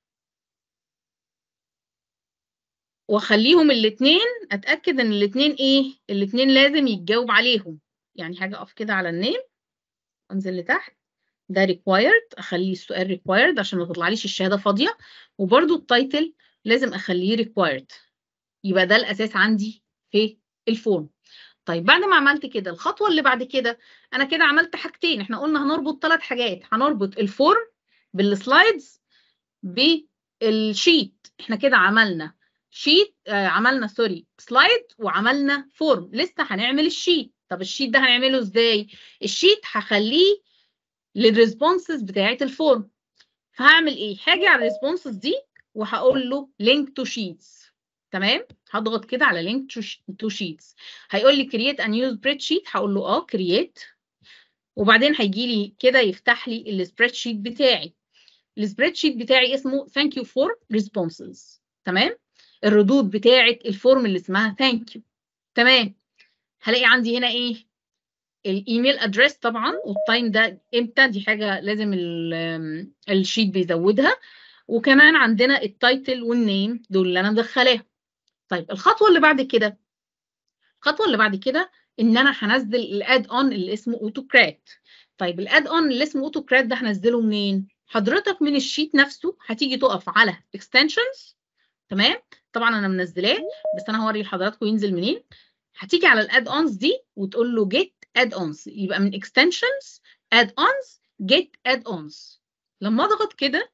واخليهم الاثنين اتاكد ان الاثنين ايه الاثنين لازم يتجاوب عليهم يعني حاجه اقف كده على النيم انزل لتحت ده required اخليه السؤال required عشان ما تطلعليش الشهاده فاضيه وبرده التايتل لازم اخليه required يبقى ده الاساس عندي في الفورم طيب بعد ما عملت كده الخطوه اللي بعد كده انا كده عملت حاجتين احنا قلنا هنربط ثلاث حاجات هنربط الفورم بالسلايدز بالشيت احنا كده عملنا شيت آه عملنا سوري سلايد وعملنا فورم لسه هنعمل الشيت طب الشيت ده هنعمله ازاي الشيت هخليه للريسبونسز بتاعه الفورم فهعمل ايه هاجي على الريسبونسز دي وهقول له لينك تو شيتس تمام هضغط كده على لينك تو شيتس هيقول لي كرييت ا نيو سبريد شيت هقول له اه كرييت وبعدين هيجي لي كده يفتح لي السبريد شيت بتاعي السبريد شيت بتاعي اسمه ثانك يو فور ريسبونسز تمام الردود بتاعه الفورم اللي اسمها ثانك يو تمام هلاقي عندي هنا ايه الايميل ادريس طبعا والتايم ده امتى دي حاجه لازم الشيت بيزودها وكمان عندنا التايتل والنيم دول اللي انا مدخلاهم طيب الخطوه اللي بعد كده الخطوه اللي بعد كده ان انا هنزل الاد اون اللي اسمه اوتوكرات طيب الاد اون اللي اسمه اوتوكرات ده هنزله منين حضرتك من الشيت نفسه هتيجي تقف على extensions تمام طبعا انا منزلاه بس انا هوري لحضراتكم ينزل منين هتيجي على الاد اونز دي وتقول له جيت اد اونز يبقى من اكستنشنز اد اونز جيت اد اونز لما اضغط كده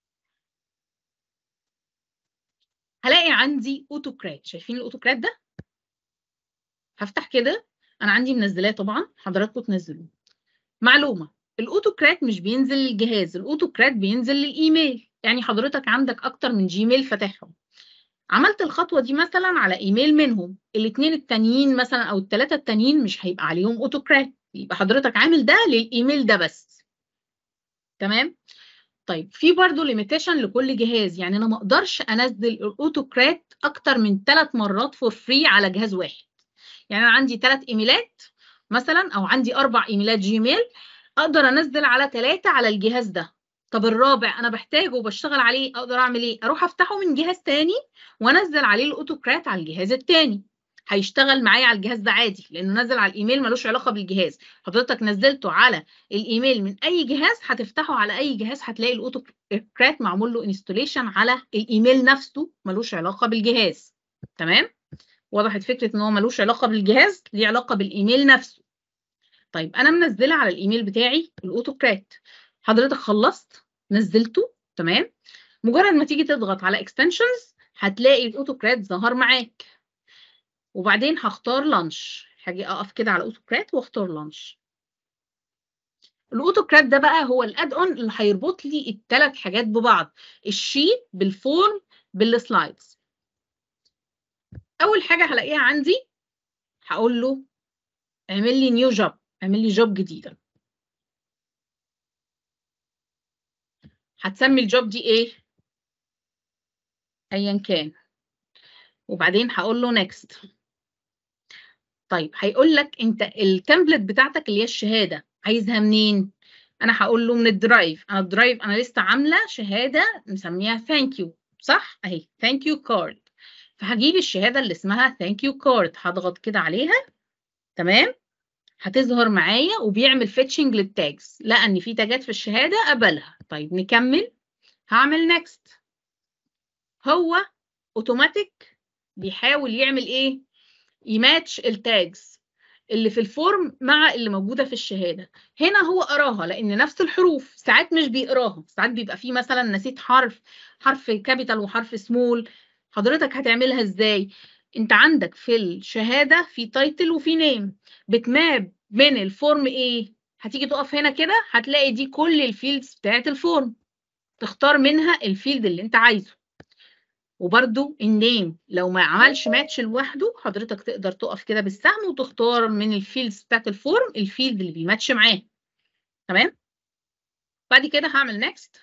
هلاقي عندي اوتوكرات شايفين الاوتوكرات ده هفتح كده انا عندي منزلاه طبعا حضراتكم تنزلوه معلومه الاوتوكرات مش بينزل للجهاز الاوتوكرات بينزل للايميل يعني حضرتك عندك اكتر من جيميل فاتحهم عملت الخطوه دي مثلا على ايميل منهم الاثنين التانيين مثلا او الثلاثه التانيين مش هيبقى عليهم اوتوكرات يبقى حضرتك عامل ده للايميل ده بس تمام طيب في برضه ليميتيشن لكل جهاز يعني انا ما اقدرش انزل الاوتوكرات اكتر من ثلاث مرات فور فري على جهاز واحد يعني انا عندي ثلاث ايميلات مثلا او عندي اربع ايميلات جيميل اقدر انزل على ثلاثه على الجهاز ده طب الرابع انا بحتاجه وبشتغل عليه اقدر اعمل ايه اروح افتحه من جهاز تاني وانزل عليه الاوتوكرات على الجهاز التاني هيشتغل معايا على الجهاز ده عادي لانه نزل على الايميل ملوش علاقه بالجهاز حضرتك نزلته على الايميل من اي جهاز هتفتحه على اي جهاز هتلاقي الاوتوكرات معمول له انستوليشن على الايميل نفسه ملوش علاقه بالجهاز تمام وضحت فكره ان هو ملوش علاقه بالجهاز ليه علاقه بالايميل نفسه طيب انا منزله على الايميل بتاعي الاوتوكرات حضرتك خلصت نزلته تمام مجرد ما تيجي تضغط على اكستنشنز هتلاقي الاوتوكرات ظهر معاك وبعدين هختار لانش هاجي اقف كده على اوتوكرات واختار لانش الاوتوكرات ده بقى هو الاد اون اللي هيربط لي الثلاث حاجات ببعض الشيت بالفورم بالسلايدز اول حاجه هلاقيها عندي هقول له اعمل لي نيو جوب اعمل لي جوب جديده هتسمي الجوب دي ايه ايا كان وبعدين هقول له نيكست طيب هيقول لك انت التمبلت بتاعتك اللي هي الشهاده عايزها منين انا هقول له من الدرايف انا الدرايف انا لسه عامله شهاده مسميها ثانك يو صح اهي ثانك يو كارد فهجيب الشهاده اللي اسمها ثانك يو كارد هضغط كده عليها تمام هتظهر معايا وبيعمل فيتشنج للتاجز لقى ان في تاجات في الشهاده قبلها طيب نكمل هعمل نيكست هو اوتوماتيك بيحاول يعمل ايه يماتش التاجز اللي في الفورم مع اللي موجوده في الشهاده هنا هو قراها لان نفس الحروف ساعات مش بيقراها ساعات بيبقى فيه مثلا نسيت حرف حرف كابيتال وحرف سمول حضرتك هتعملها ازاي انت عندك في الشهاده في تايتل وفي نيم بتماب من الفورم ايه هتيجي تقف هنا كده هتلاقي دي كل الفيلدز بتاعت الفورم تختار منها الفيلد اللي انت عايزه وبرده النيم لو ما عملش ماتش لوحده حضرتك تقدر تقف كده بالسهم وتختار من الفيلدز بتاعت الفورم الفيلد اللي بيماتش معاه تمام بعد كده هعمل نيكست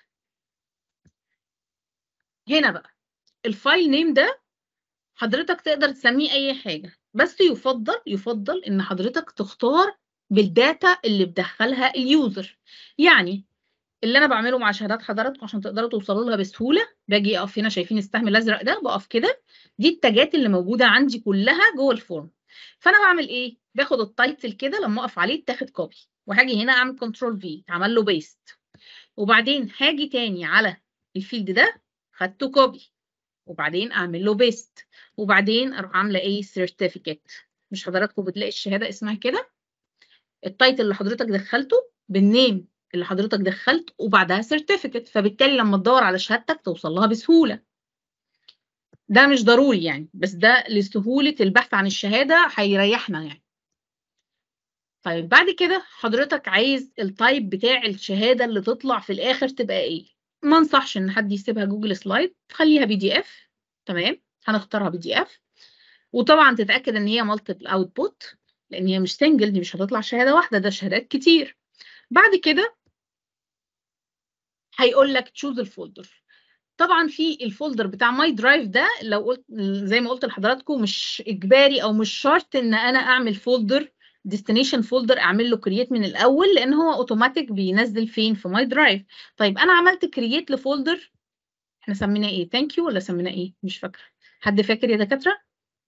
هنا بقى الفايل نيم ده حضرتك تقدر تسميه اي حاجه بس يفضل يفضل ان حضرتك تختار بالداتا اللي بدخلها اليوزر يعني اللي انا بعمله مع شهادات حضراتكم عشان تقدروا توصلوا لها بسهوله باجي اقف هنا شايفين السهم الازرق ده بقف كده دي التاجات اللي موجوده عندي كلها جوه الفورم فانا بعمل ايه باخد التايتل كده لما اقف عليه تاخد كوبي وهاجي هنا اعمل كنترول في اتعمل له بيست وبعدين هاجي تاني على الفيلد ده خدته كوبي وبعدين اعمل له بيست وبعدين اروح عامله ايه سيرتيفيكت مش حضراتكم بتلاقي الشهاده اسمها كده التايتل اللي حضرتك دخلته بالنيم اللي حضرتك دخلت وبعدها سيرتيفيكت فبالتالي لما تدور على شهادتك توصل لها بسهوله ده مش ضروري يعني بس ده لسهوله البحث عن الشهاده هيريحنا يعني طيب بعد كده حضرتك عايز التايب بتاع الشهاده اللي تطلع في الاخر تبقى ايه ما انصحش ان حد يسيبها جوجل سلايد خليها بي دي اف تمام هنختارها بي دي اف وطبعا تتاكد ان هي مالتيبل اوتبوت لان هي مش سنجل دي مش هتطلع شهاده واحده ده شهادات كتير بعد كده هيقول لك تشوز الفولدر طبعا في الفولدر بتاع ماي درايف ده لو قلت زي ما قلت لحضراتكم مش اجباري او مش شرط ان انا اعمل فولدر ديستنيشن فولدر اعمل له كرييت من الاول لان هو اوتوماتيك بينزل فين في ماي درايف طيب انا عملت كرييت لفولدر احنا سميناه ايه ثانك يو ولا سميناه ايه مش فاكره حد فاكر يا دكاتره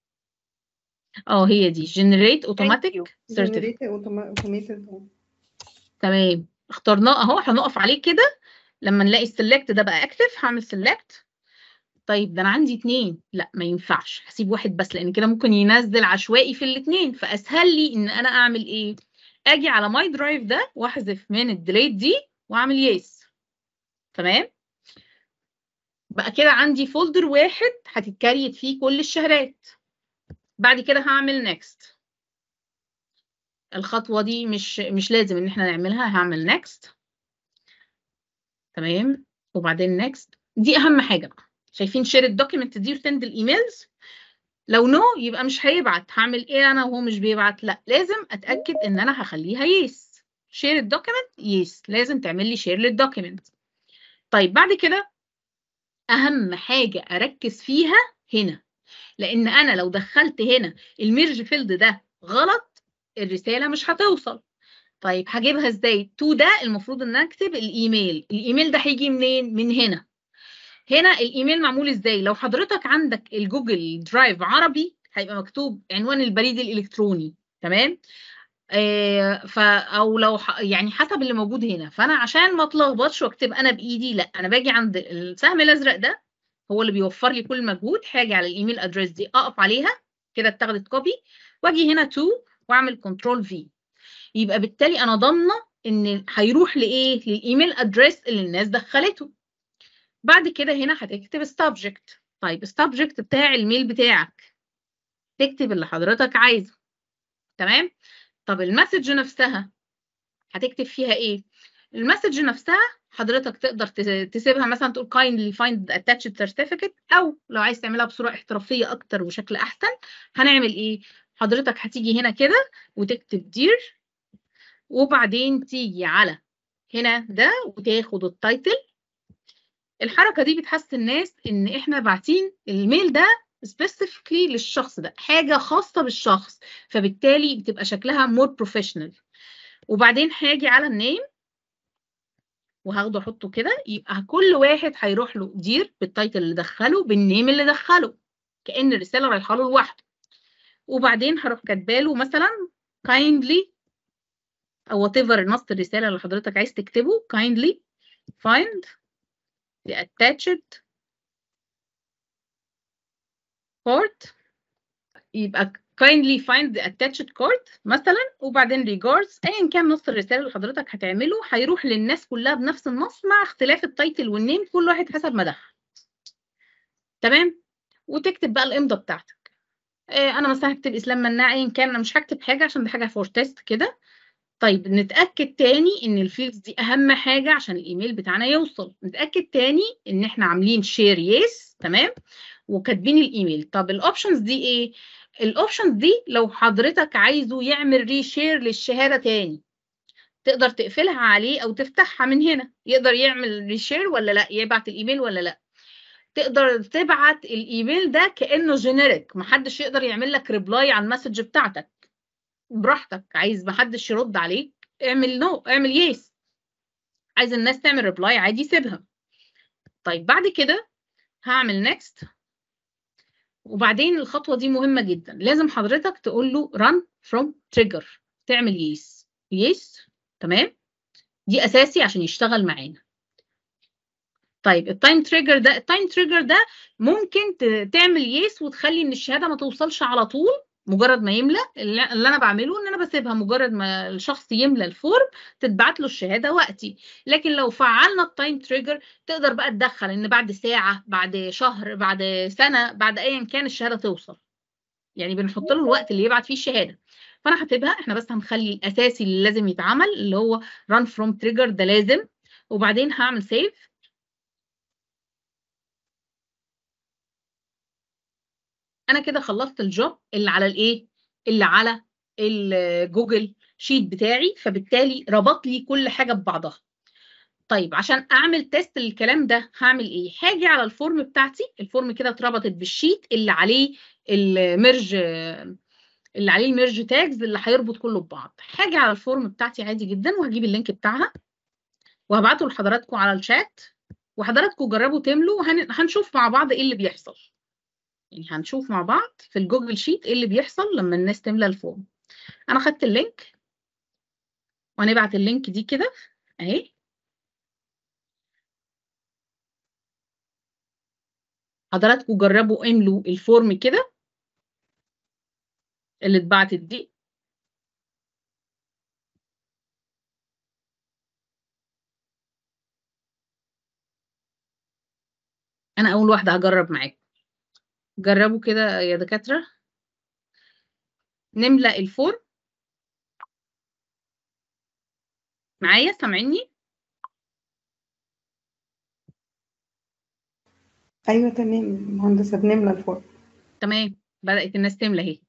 اه هي دي جنريت اوتوماتيك جنريت اوتوميتد تمام اخترناه اهو هنقف عليه كده لما نلاقي السلكت ده بقى اكتف هعمل سلكت طيب ده انا عندي اتنين لا ما ينفعش هسيب واحد بس لان كده ممكن ينزل عشوائي في الاتنين فاسهل لي ان انا اعمل ايه اجي على ماي درايف ده واحذف من الديليت دي واعمل يس تمام بقى كده عندي فولدر واحد هتتكريت فيه كل الشهادات بعد كده هعمل نيكست الخطوه دي مش مش لازم ان احنا نعملها هعمل نيكست تمام وبعدين نيكست دي اهم حاجه بقى شايفين شير الدوكيمنت دي وسند الايميلز لو نو no, يبقى مش هيبعت هعمل ايه انا وهو مش بيبعت لا لازم اتاكد ان انا هخليها يس شير الدوكيمنت يس لازم تعمل لي شير للدوكيمنت طيب بعد كده اهم حاجه اركز فيها هنا لان انا لو دخلت هنا الميرج فيلد ده غلط الرساله مش هتوصل طيب هجيبها ازاي تو ده المفروض ان اكتب الايميل الايميل ده هيجي منين من هنا هنا الايميل معمول ازاي لو حضرتك عندك الجوجل درايف عربي هيبقى مكتوب عنوان البريد الالكتروني تمام آه ف او لو ح... يعني حسب اللي موجود هنا فانا عشان ما اتلخبطش واكتب انا بايدي لا انا باجي عند السهم الازرق ده هو اللي بيوفر لي كل مجهود هاجي على الايميل ادريس دي اقف عليها كده اتاخدت كوبي واجي هنا تو واعمل كنترول في يبقى بالتالي انا ضامنه ان هيروح لايه للايميل ادريس اللي الناس دخلته بعد كده هنا هتكتب السبجكت طيب السبجكت بتاع الميل بتاعك تكتب اللي حضرتك عايزه تمام طب المسج نفسها هتكتب فيها ايه المسج نفسها حضرتك تقدر تسيبها مثلا تقول kindly find the attached certificate او لو عايز تعملها بصوره احترافيه اكتر وشكل احسن هنعمل ايه حضرتك هتيجي هنا كده وتكتب دير وبعدين تيجي على هنا ده وتاخد التايتل الحركه دي بتحسس الناس ان احنا باعتين الميل ده سبيسيفيكلي للشخص ده حاجه خاصه بالشخص فبالتالي بتبقى شكلها مور بروفيشنال وبعدين هاجي على النيم وهاخده احطه كده يبقى كل واحد هيروح له دير بالتايتل اللي دخله بالنيم اللي دخله كأن الرساله رايحه له لوحده وبعدين هروح كاتباله مثلا kindly او whatever نص الرساله اللي حضرتك عايز تكتبه kindly find the attached card يبقى kindly find the attached card مثلا وبعدين regards ايا كان نص الرساله اللي حضرتك هتعمله هيروح للناس كلها بنفس النص مع اختلاف التايتل والنيم كل واحد حسب ما دخل تمام وتكتب بقى الامضه بتاعتك آه انا مثلا هكتب اسلام مناع ايا كان انا مش هكتب حاجه عشان دي حاجه فور تيست كده طيب نتاكد تاني ان الفيلدز دي اهم حاجه عشان الايميل بتاعنا يوصل نتاكد تاني ان احنا عاملين شير يس تمام وكاتبين الايميل طب الاوبشنز دي ايه الاوبشنز دي لو حضرتك عايزه يعمل ريشير للشهاده تاني تقدر تقفلها عليه او تفتحها من هنا يقدر يعمل ريشير ولا لا يبعت الايميل ولا لا تقدر تبعت الايميل ده كانه جينيريك محدش يقدر يعمل لك ريبلاي على المسج بتاعتك براحتك عايز محدش يرد عليك اعمل نو no. اعمل يس عايز الناس تعمل ريبلاي عادي سيبها طيب بعد كده هعمل نيكست وبعدين الخطوه دي مهمه جدا لازم حضرتك تقول له run from trigger تعمل يس يس تمام دي اساسي عشان يشتغل معانا طيب التايم تريجر ده التايم تريجر ده ممكن تعمل يس وتخلي ان الشهاده ما توصلش على طول مجرد ما يملى اللي انا بعمله ان انا بسيبها مجرد ما الشخص يملى الفورم تتبعت له الشهاده وقتي لكن لو فعلنا التايم تريجر تقدر بقى تدخل ان بعد ساعه بعد شهر بعد سنه بعد ايا كان الشهاده توصل يعني بنحط له الوقت اللي يبعت فيه الشهاده فانا هسيبها احنا بس هنخلي الاساسي اللي لازم يتعمل اللي هو run from trigger ده لازم وبعدين هعمل سيف انا كده خلصت الجوب اللي على الايه اللي على الجوجل شيت بتاعي فبالتالي ربط لي كل حاجه ببعضها طيب عشان اعمل تيست للكلام ده هعمل ايه هاجي على الفورم بتاعتي الفورم كده اتربطت بالشيت اللي عليه الميرج اللي عليه الميرج تاجز اللي هيربط كله ببعض هاجي على الفورم بتاعتي عادي جدا وهجيب اللينك بتاعها وهبعته لحضراتكم على الشات وحضراتكم جربوا تملوا وهنشوف مع بعض ايه اللي بيحصل يعني هنشوف مع بعض في الجوجل شيت ايه اللي بيحصل لما الناس تملى الفورم انا خدت اللينك وهنبعت اللينك دي كده اهي حضراتكم جربوا املوا الفورم كده اللي اتبعتت دي انا اول واحده هجرب معاكم جربوا كده يا دكاتره نملأ الفورم معايا سامعيني ايوه تمام مهندسه بنملى الفورم تمام بدأت الناس تملى اهي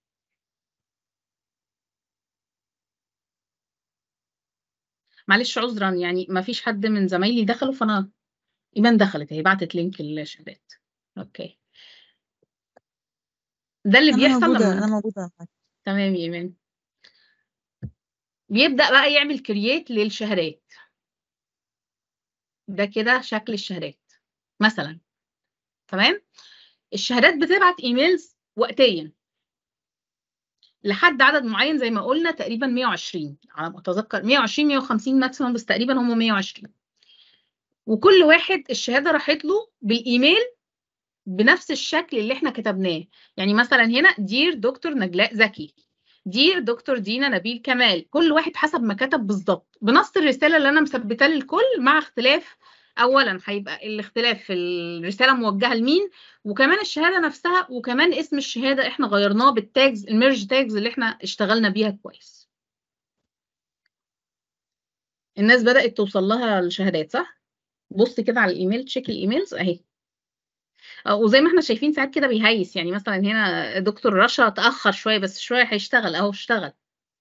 معلش عذرا يعني ما فيش حد من زمايلي دخلوا فانا ايمان دخلت اهي بعتت لينك الشهادات اوكي ده اللي أنا بيحصل موجودة لما أنا موجودة تمام يا ايمان بيبدأ بقى يعمل كرييت للشهادات ده كده شكل الشهادات مثلا تمام الشهادات بتبعت ايميلز وقتيا لحد عدد معين زي ما قلنا تقريبا 120 على ما اتذكر 120 150 ماكسيموم بس تقريبا هم 120 وكل واحد الشهاده راحت له بالايميل بنفس الشكل اللي احنا كتبناه يعني مثلا هنا دير دكتور نجلاء زكي دير دكتور دينا نبيل كمال كل واحد حسب ما كتب بالظبط بنص الرساله اللي انا مثبتها للكل مع اختلاف اولا هيبقى الاختلاف في الرساله موجهه لمين وكمان الشهاده نفسها وكمان اسم الشهاده احنا غيرناه بالتاجز الميرج تاجز اللي احنا اشتغلنا بيها كويس الناس بدات توصل لها الشهادات صح بص كده على الايميل تشيك الايميلز اهي آه، وزي ما احنا شايفين ساعات كده بيهيس يعني مثلا هنا دكتور رشا تاخر شويه بس شويه هيشتغل اهو اشتغل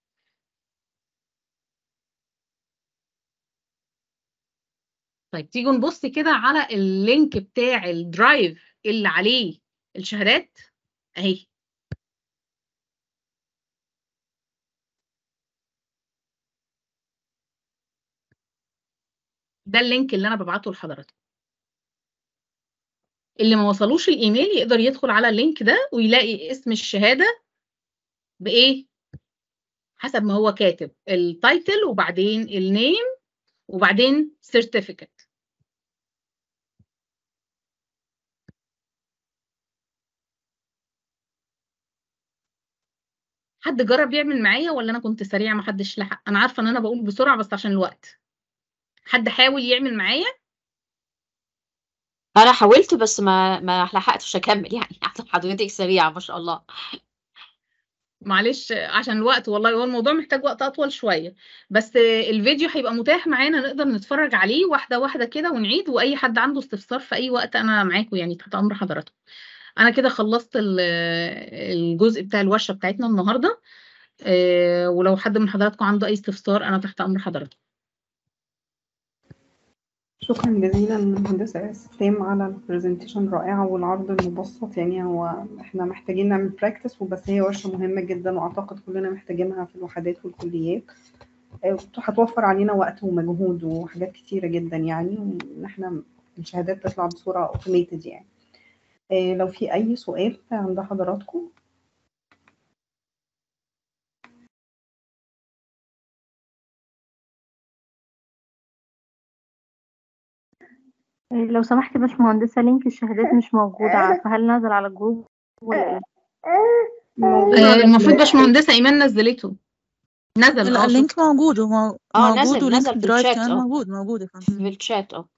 طيب تيجوا نبص كده على اللينك بتاع الدرايف اللي عليه الشهادات اهي ده اللينك اللي انا ببعته لحضراتكم اللي ما وصلوش الايميل يقدر يدخل على اللينك ده ويلاقي اسم الشهاده بايه حسب ما هو كاتب التايتل وبعدين النيم وبعدين سيرتيفيكت حد جرب يعمل معايا ولا انا كنت سريعه ما حدش لحق انا عارفه ان انا بقول بسرعه بس عشان الوقت حد حاول يعمل معايا انا حاولت بس ما ما لحقتش اكمل يعني عشان حضرتك سريعه ما شاء الله معلش عشان الوقت والله هو الموضوع محتاج وقت اطول شويه بس الفيديو هيبقى متاح معانا نقدر نتفرج عليه واحده واحده كده ونعيد واي حد عنده استفسار في اي وقت انا معاكم يعني تحت امر حضراتكم انا كده خلصت ال- الجزء بتاع الورشه بتاعتنا النهارده آه، ولو حد من حضراتكم عنده اي استفسار انا تحت امر حضراتكم شكرا جزيلا مهندسة اسلام على البرزنتيشن الرائعة والعرض المبسط يعني هو احنا محتاجين نعمل براكتس وبس هي ورشة مهمة جدا واعتقد كلنا محتاجينها في الوحدات والكليات آه، هتوفر علينا وقت ومجهود وحاجات كتيرة جدا يعني وان احنا الشهادات تطلع بصورة اوتوميتد يعني آه، لو في اي سؤال عند حضراتكم لو سمحتي يا باشمهندسة لينك الشهادات مش موجود عارفة هل نزل على الجروب ولا ايه؟ موجود آه، على المفروض ال- باشمهندسه ايمان نزلته نزل لا اه اللينك موجود ومو- اه موجود نزل ولينك نزل في الدرايف الشات كمان اه موجود موجود يا في فندم الشات اه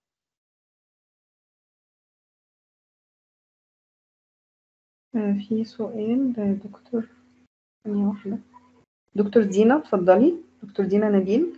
آه، في سؤال دكتور ثانية واحدة دكتور دينا اتفضلي دكتور دينا نبيل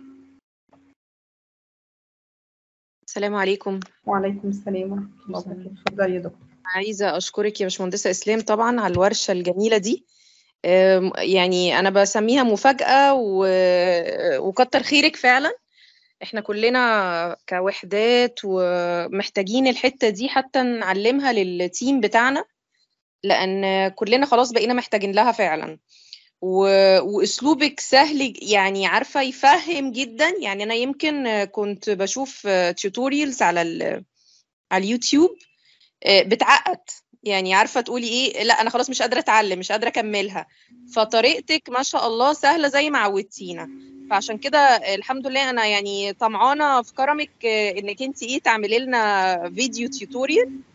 السلام عليكم وعليكم السلام ورحمة الله وبركاته اتفضلي يا دكتور عايزة أشكرك يا باشمهندسة إسلام طبعا على الورشة الجميلة دي أم، يعني أنا بسميها مفاجأة و... وكتر خيرك فعلا احنا كلنا كوحدات ومحتاجين الحتة دي حتى نعلمها للتيم بتاعنا لأن كلنا خلاص بقينا محتاجين لها فعلا و... وأسلوبك سهل يعني عارفة يفهم جدا يعني أنا يمكن كنت بشوف توتوريالز على ال... على اليوتيوب آه، بتعقد يعني عارفه تقولي ايه لا انا خلاص مش قادره اتعلم مش قادره اكملها فطريقتك ما شاء الله سهله زي ما عودتينا فعشان كده آه، الحمد لله انا يعني طمعانه في كرمك آه، انك انت ايه تعملي لنا فيديو تيوتوريال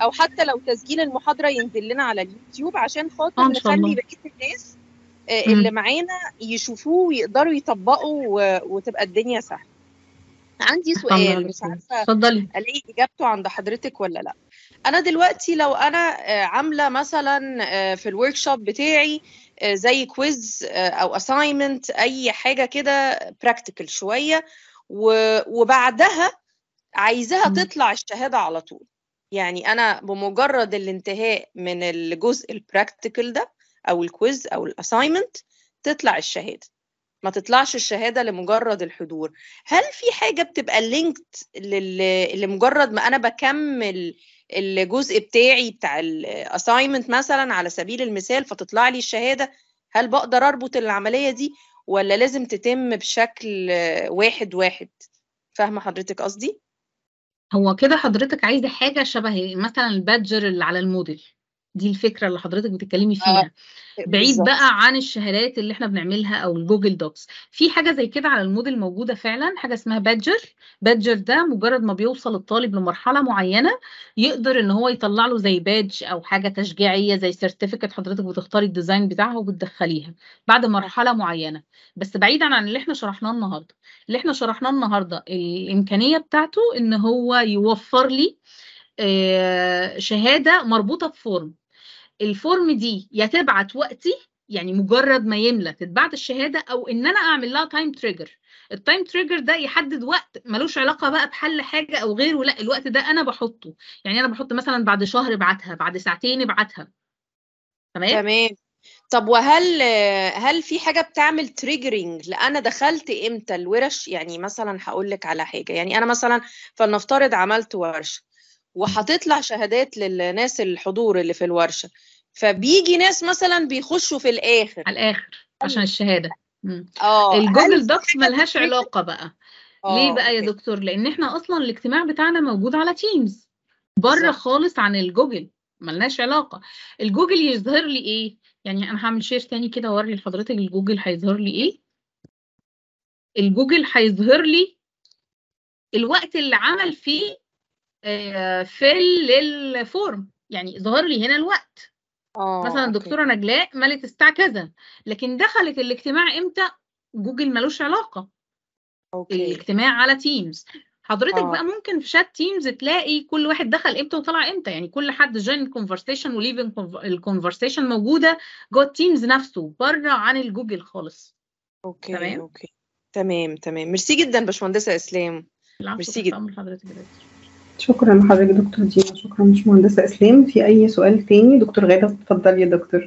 او حتى لو تسجيل المحاضره ينزل لنا على اليوتيوب عشان خاطر آه، إن شاء نخلي الله. بقيه الناس آه، مم. اللي معانا يشوفوه ويقدروا يطبقوا و- وتبقى الدنيا سهله عندي الحمد لله سؤال مش دكتور. عارفه اتفضلي الاقي اجابته عند حضرتك ولا لا انا دلوقتي لو انا آه، عامله مثلا آه، في الورك شوب بتاعي آه، زي كويز او اساينمنت اي حاجه كده براكتيكال شويه و- وبعدها عايزاها مم. تطلع الشهاده على طول يعني انا بمجرد الانتهاء من الجزء البراكتيكال ده او الكويز او الاساينمنت تطلع الشهاده ما تطلعش الشهاده لمجرد الحضور هل في حاجه بتبقى لينكد لمجرد ما انا بكمل الجزء بتاعي بتاع الاساينمنت مثلا على سبيل المثال فتطلع لي الشهاده هل بقدر اربط العمليه دي ولا لازم تتم بشكل واحد واحد فاهمه حضرتك قصدي هو كده حضرتك عايزه حاجه شبه مثلا البادجر اللي على الموديل دي الفكره اللي حضرتك بتتكلمي فيها بعيد بالظبط. بقى عن الشهادات اللي احنا بنعملها او الجوجل دوكس في حاجه زي كده على الموديل موجوده فعلا حاجه اسمها بادجر بادجر ده مجرد ما بيوصل الطالب لمرحله معينه يقدر ان هو يطلع له زي بادج او حاجه تشجيعيه زي سيرتيفيكت حضرتك بتختاري الديزاين بتاعها وبتدخليها بعد مرحله معينه بس بعيدا عن اللي احنا شرحناه النهارده اللي احنا شرحناه النهارده الامكانيه بتاعته ان هو يوفر لي آه، شهاده مربوطه بفورم الفورم دي يا تبعت وقتي يعني مجرد ما يملى تتبعت الشهاده او ان انا اعمل لها تايم تريجر التايم تريجر ده يحدد وقت ملوش علاقه بقى بحل حاجه او غيره لا الوقت ده انا بحطه يعني انا بحط مثلا بعد شهر ابعتها بعد ساعتين ابعتها تمام تمام طب وهل هل في حاجه بتعمل تريجرنج لانا دخلت امتى الورش يعني مثلا هقول لك على حاجه يعني انا مثلا فلنفترض عملت ورشه وهتطلع شهادات للناس الحضور اللي في الورشه فبيجي ناس مثلا بيخشوا في الاخر على الاخر عشان الشهاده مم. اه هل الجوجل في دوكس حاجة ملهاش بتتريجر؟ علاقه بقى آه، ليه بقى يا أوكي. دكتور لان احنا اصلا الاجتماع بتاعنا موجود على تيمز بره بالظبط. خالص عن الجوجل ملناش علاقه الجوجل يظهر لي ايه يعني انا هعمل شير تاني كده واوري لحضرتك الجوجل هيظهر لي ايه الجوجل هيظهر لي الوقت اللي عمل فيه آه، فيل للفورم يعني ظهر لي هنا الوقت اه مثلا أوكي. دكتوره نجلاء ملت الساعه كذا لكن دخلت الاجتماع امتى جوجل ملوش علاقه اوكي الاجتماع على تيمز حضرتك آه. بقى ممكن في شات تيمز تلاقي كل واحد دخل امتى وطلع امتى يعني كل حد جوين الكونفرسيشن وليف الكونفرسيشن موجوده جوه التيمز نفسه بره عن الجوجل خالص اوكي تمام. اوكي تمام تمام ميرسي جدا باشمهندسه اسلام العفو ميرسي تحت جدا. امر حضرتك يا دكتور. شكرا لحضرتك دكتور دينا شكرا باشمهندسة إسلام في أي سؤال تاني دكتور غادة اتفضل يا دكتور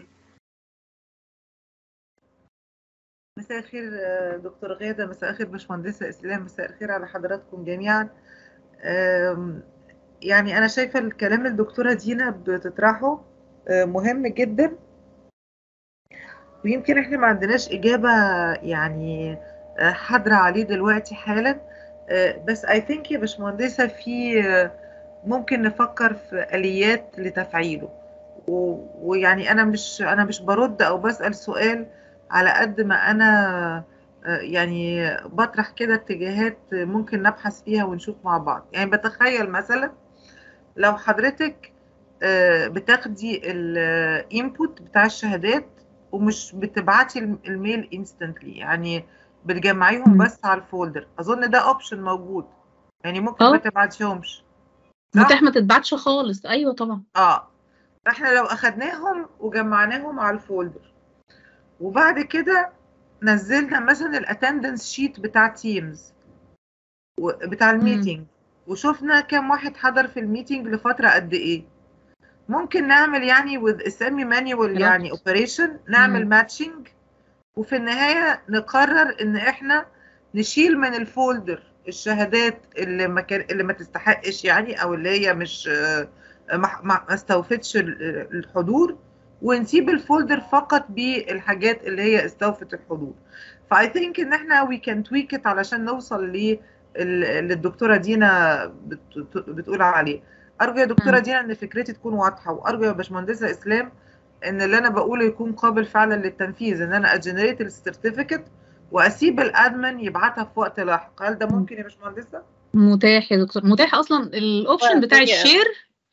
مساء الخير آه، دكتور غادة مساء الخير باشمهندسة إسلام مساء الخير على حضراتكم جميعا آم، يعني أنا شايفة الكلام الدكتورة دينا بتطرحه آه، مهم جدا ويمكن إحنا ما عندناش إجابة يعني آه، حاضرة عليه دلوقتي حالا آه، بس I think يا باشمهندسة في آه، ممكن نفكر في آليات لتفعيله و- ويعني أنا مش أنا مش برد أو بسأل سؤال على قد ما أنا آه، يعني بطرح كده اتجاهات ممكن نبحث فيها ونشوف مع بعض يعني بتخيل مثلا لو حضرتك آه، بتاخدي الانبوت بتاع الشهادات ومش بتبعتي الم- الميل انستنتلي يعني بتجمعيهم مم. بس على الفولدر اظن ده اوبشن موجود يعني ممكن اه. ما تبعتيهمش صح؟ متاح ما تتبعتش خالص ايوه طبعا اه فاحنا لو اخدناهم وجمعناهم على الفولدر وبعد كده نزلنا مثلا الاتندنس شيت بتاع تيمز بتاع الميتنج وشفنا كام واحد حضر في الميتنج لفترة قد ايه ممكن نعمل يعني with اسامي مانيوال يعني اوبريشن نعمل مم. ماتشنج وفي النهاية نقرر ان احنا نشيل من الفولدر الشهادات اللي ما كان اللي ما تستحقش يعني او اللي هي مش آه، ما ما ما استوفتش ال- الحضور ونسيب الفولدر فقط بالحاجات اللي هي استوفت الحضور فاي ثينك ان احنا وي كان تويك ات علشان نوصل ل اللي الدكتوره دينا بت- بتقول عليه ارجو يا دكتوره مم. دينا ان فكرتي تكون واضحه وارجو يا باشمهندسه اسلام ان اللي انا بقوله يكون قابل فعلا للتنفيذ ان انا اجنريت السيرتيفيكت واسيب الادمن يبعتها في وقت لاحق هل ده ممكن يا باشمهندسه متاح يا دكتور متاح اصلا الاوبشن بتاع الدنيا- الشير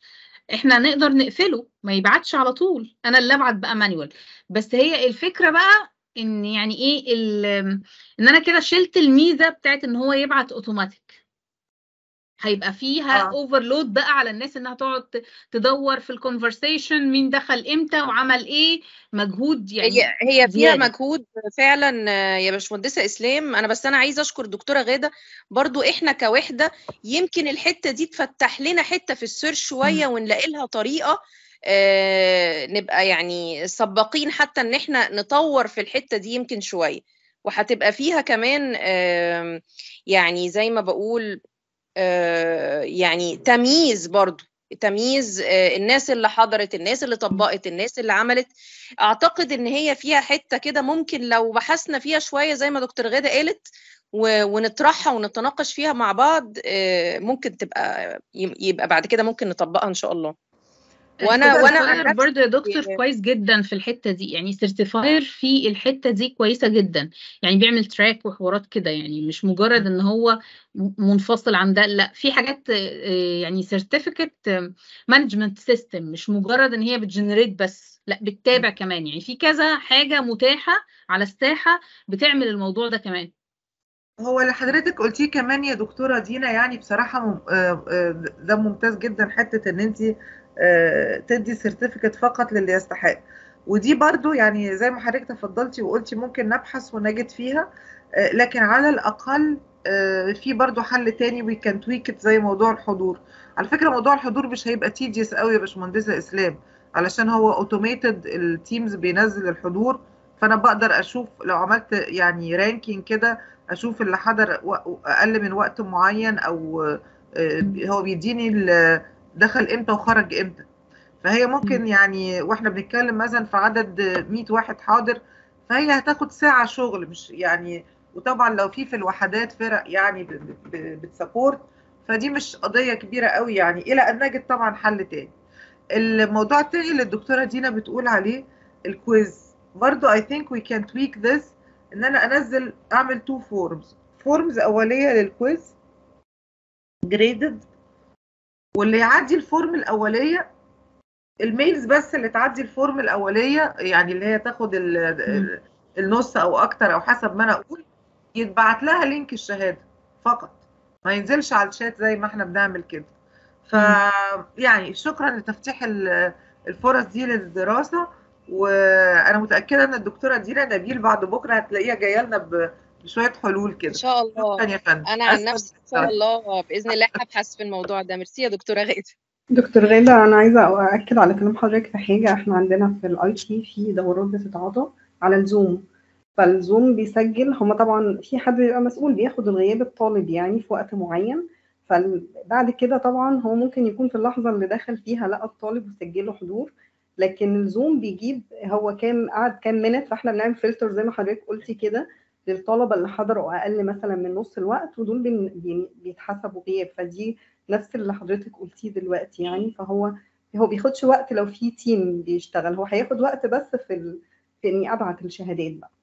احنا نقدر نقفله ما يبعتش على طول انا اللي ابعت بقى مانيوال بس هي الفكره بقى ان يعني ايه ال- ان انا كده شلت الميزه بتاعت ان هو يبعت اوتوماتيك هيبقى فيها آه. اوفرلود بقى على الناس انها تقعد ت- تدور في الكونفرسيشن مين دخل امتى وعمل ايه مجهود يعني هي هي فيها زيادة. مجهود فعلا آه، يا باشمهندسه اسلام انا بس انا عايزه اشكر دكتوره غاده برضو احنا كوحده يمكن الحته دي تفتح لنا حته في السيرش شويه ونلاقي لها طريقه آه، نبقى يعني سباقين حتى ان احنا نطور في الحته دي يمكن شويه وهتبقى فيها كمان آم، يعني زي ما بقول آه، يعني تمييز برضو تمييز آه، الناس اللي حضرت الناس اللي طبقت الناس اللي عملت اعتقد ان هي فيها حته كده ممكن لو بحثنا فيها شويه زي ما دكتور غاده قالت و- ونطرحها ونتناقش فيها مع بعض آه، ممكن تبقى يبقى بعد كده ممكن نطبقها ان شاء الله وانا كده وانا عن السيرتيفاير نفسي برضه يا دكتور آه، كويس جدا في الحته دي يعني سيرتيفاير في الحته دي كويسه جدا يعني بيعمل تراك وحوارات كده يعني مش مجرد ان هو م- منفصل عن ده لا في حاجات آه، يعني سيرتيفيكت مانجمنت سيستم مش مجرد ان هي بتجنريت بس لا بتتابع كمان يعني في كذا حاجه متاحه على الساحه بتعمل الموضوع ده كمان هو اللي حضرتك قلتيه كمان يا دكتورة دينا يعني بصراحة مم- آه، آه، ده ممتاز جدا حتة ان انت آه، تدي سيرتيفيكت فقط للي يستحق ودي برضو يعني زي ما حضرتك تفضلتي وقلتي ممكن نبحث ونجد فيها آه، لكن على الأقل آه، في برضو حل تاني وي كان تويكت زي موضوع الحضور على فكرة موضوع الحضور مش هيبقى تيديس قوي يا باشمهندسة إسلام علشان هو اوتوميتد التيمز بينزل الحضور فأنا بقدر أشوف لو عملت يعني رانكينج كده اشوف اللي حضر و- اقل من وقت معين او آه، هو بيديني ال- دخل امتى وخرج امتى فهي ممكن مم. يعني واحنا بنتكلم مثلا في عدد 100 واحد حاضر فهي هتاخد ساعة شغل مش يعني وطبعا لو في في الوحدات فرق يعني ب- ب- بتسابورت فدي مش قضية كبيرة قوي يعني إلى أن نجد طبعا حل تاني الموضوع التاني اللي الدكتورة دينا بتقول عليه الكويز برضو I think we can tweak this ان انا انزل اعمل تو فورمز فورمز اوليه للكويز جريدد واللي يعدي الفورم الاوليه الميلز بس اللي تعدي الفورم الاوليه يعني اللي هي تاخد ال- ال- النص او اكتر او حسب ما انا اقول يتبعت لها لينك الشهاده فقط ما ينزلش على الشات زي ما احنا بنعمل كده ف يعني شكرا لتفتيح ال- الفرص دي للدراسه وانا متاكده ان الدكتوره دينا نبيل بعد بكره هتلاقيها جايه لنا ب- بشويه حلول ان كده شاء الله شكرا يا فندم انا عن أسفة نفسي ان شاء الله باذن الله هبحث في الموضوع ده ميرسي يا دكتوره غاده دكتور غادة أنا عايزة أأكد على كلام حضرتك في حاجة إحنا عندنا في الأي تي في دورات بتتعاطى على الزوم فالزوم بيسجل هما طبعا في حد بيبقى مسؤول بياخد الغياب الطالب يعني في وقت معين فبعد كده طبعا هو ممكن يكون في اللحظة اللي دخل فيها لقى الطالب وسجله حضور لكن الزوم بيجيب هو كام قعد كام منت فاحنا بنعمل فلتر زي ما حضرتك قلتي كده للطلبة اللي حضروا أقل مثلا من نص الوقت ودول بين- بين- بيتحسبوا غياب فدي نفس اللي حضرتك قلتيه دلوقتي يعني فهو هو بياخدش وقت لو في تيم بيشتغل هو هياخد وقت بس في ال... في اني ابعت الشهادات بقى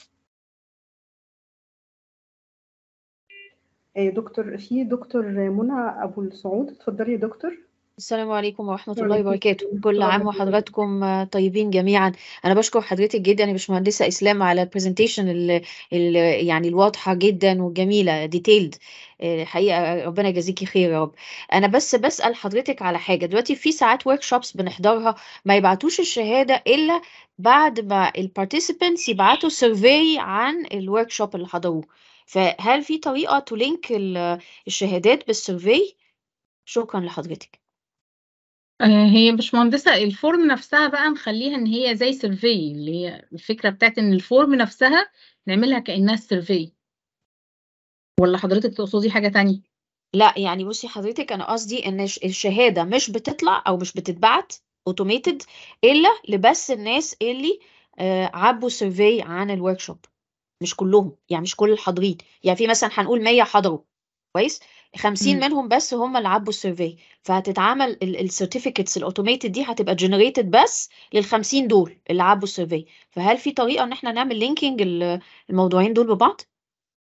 آه، دكتور في دكتور منى ابو السعود اتفضلي يا دكتور السلام عليكم ورحمة الله وعليكم وبركاته السلام كل ورحمة عام الله وحضراتكم آه، طيبين جميعا أنا بشكر حضرتك جدا يا باشمهندسة إسلام على البرزنتيشن اللي يعني الواضحة جدا والجميلة ديتيلد حقيقة ربنا يجازيكي خير يا رب أنا بس بسأل حضرتك على حاجة دلوقتي في ساعات ورك شوبس بنحضرها ما يبعتوش الشهادة إلا بعد ما البارتيسيبنتس يبعتوا سيرفي عن الورك شوب اللي حضروه فهل في طريقة تلينك ال- الشهادات بالسيرفي شكرا لحضرتك آه، هي مش مهندسة الفورم نفسها بقى نخليها ان هي زي سيرفي اللي هي الفكرة بتاعت ان الفورم نفسها نعملها كأنها سيرفي ولا حضرتك تقصدي حاجة تانية لا يعني بصي حضرتك انا قصدي ان الش- الشهاده مش بتطلع او مش بتتبعت اوتوميتد الا لبس الناس اللي آه، عبوا سيرفي عن الورك شوب مش كلهم يعني مش كل الحاضرين يعني في مثلا هنقول 100 حضروا كويس 50 مم. منهم بس هم اللي عبوا السيرفي فهتتعمل السيرتيفيكتس الاوتوميتد دي هتبقى جنريتد بس لل 50 دول اللي عبوا السيرفي فهل في طريقه ان احنا نعمل لينكينج الموضوعين دول ببعض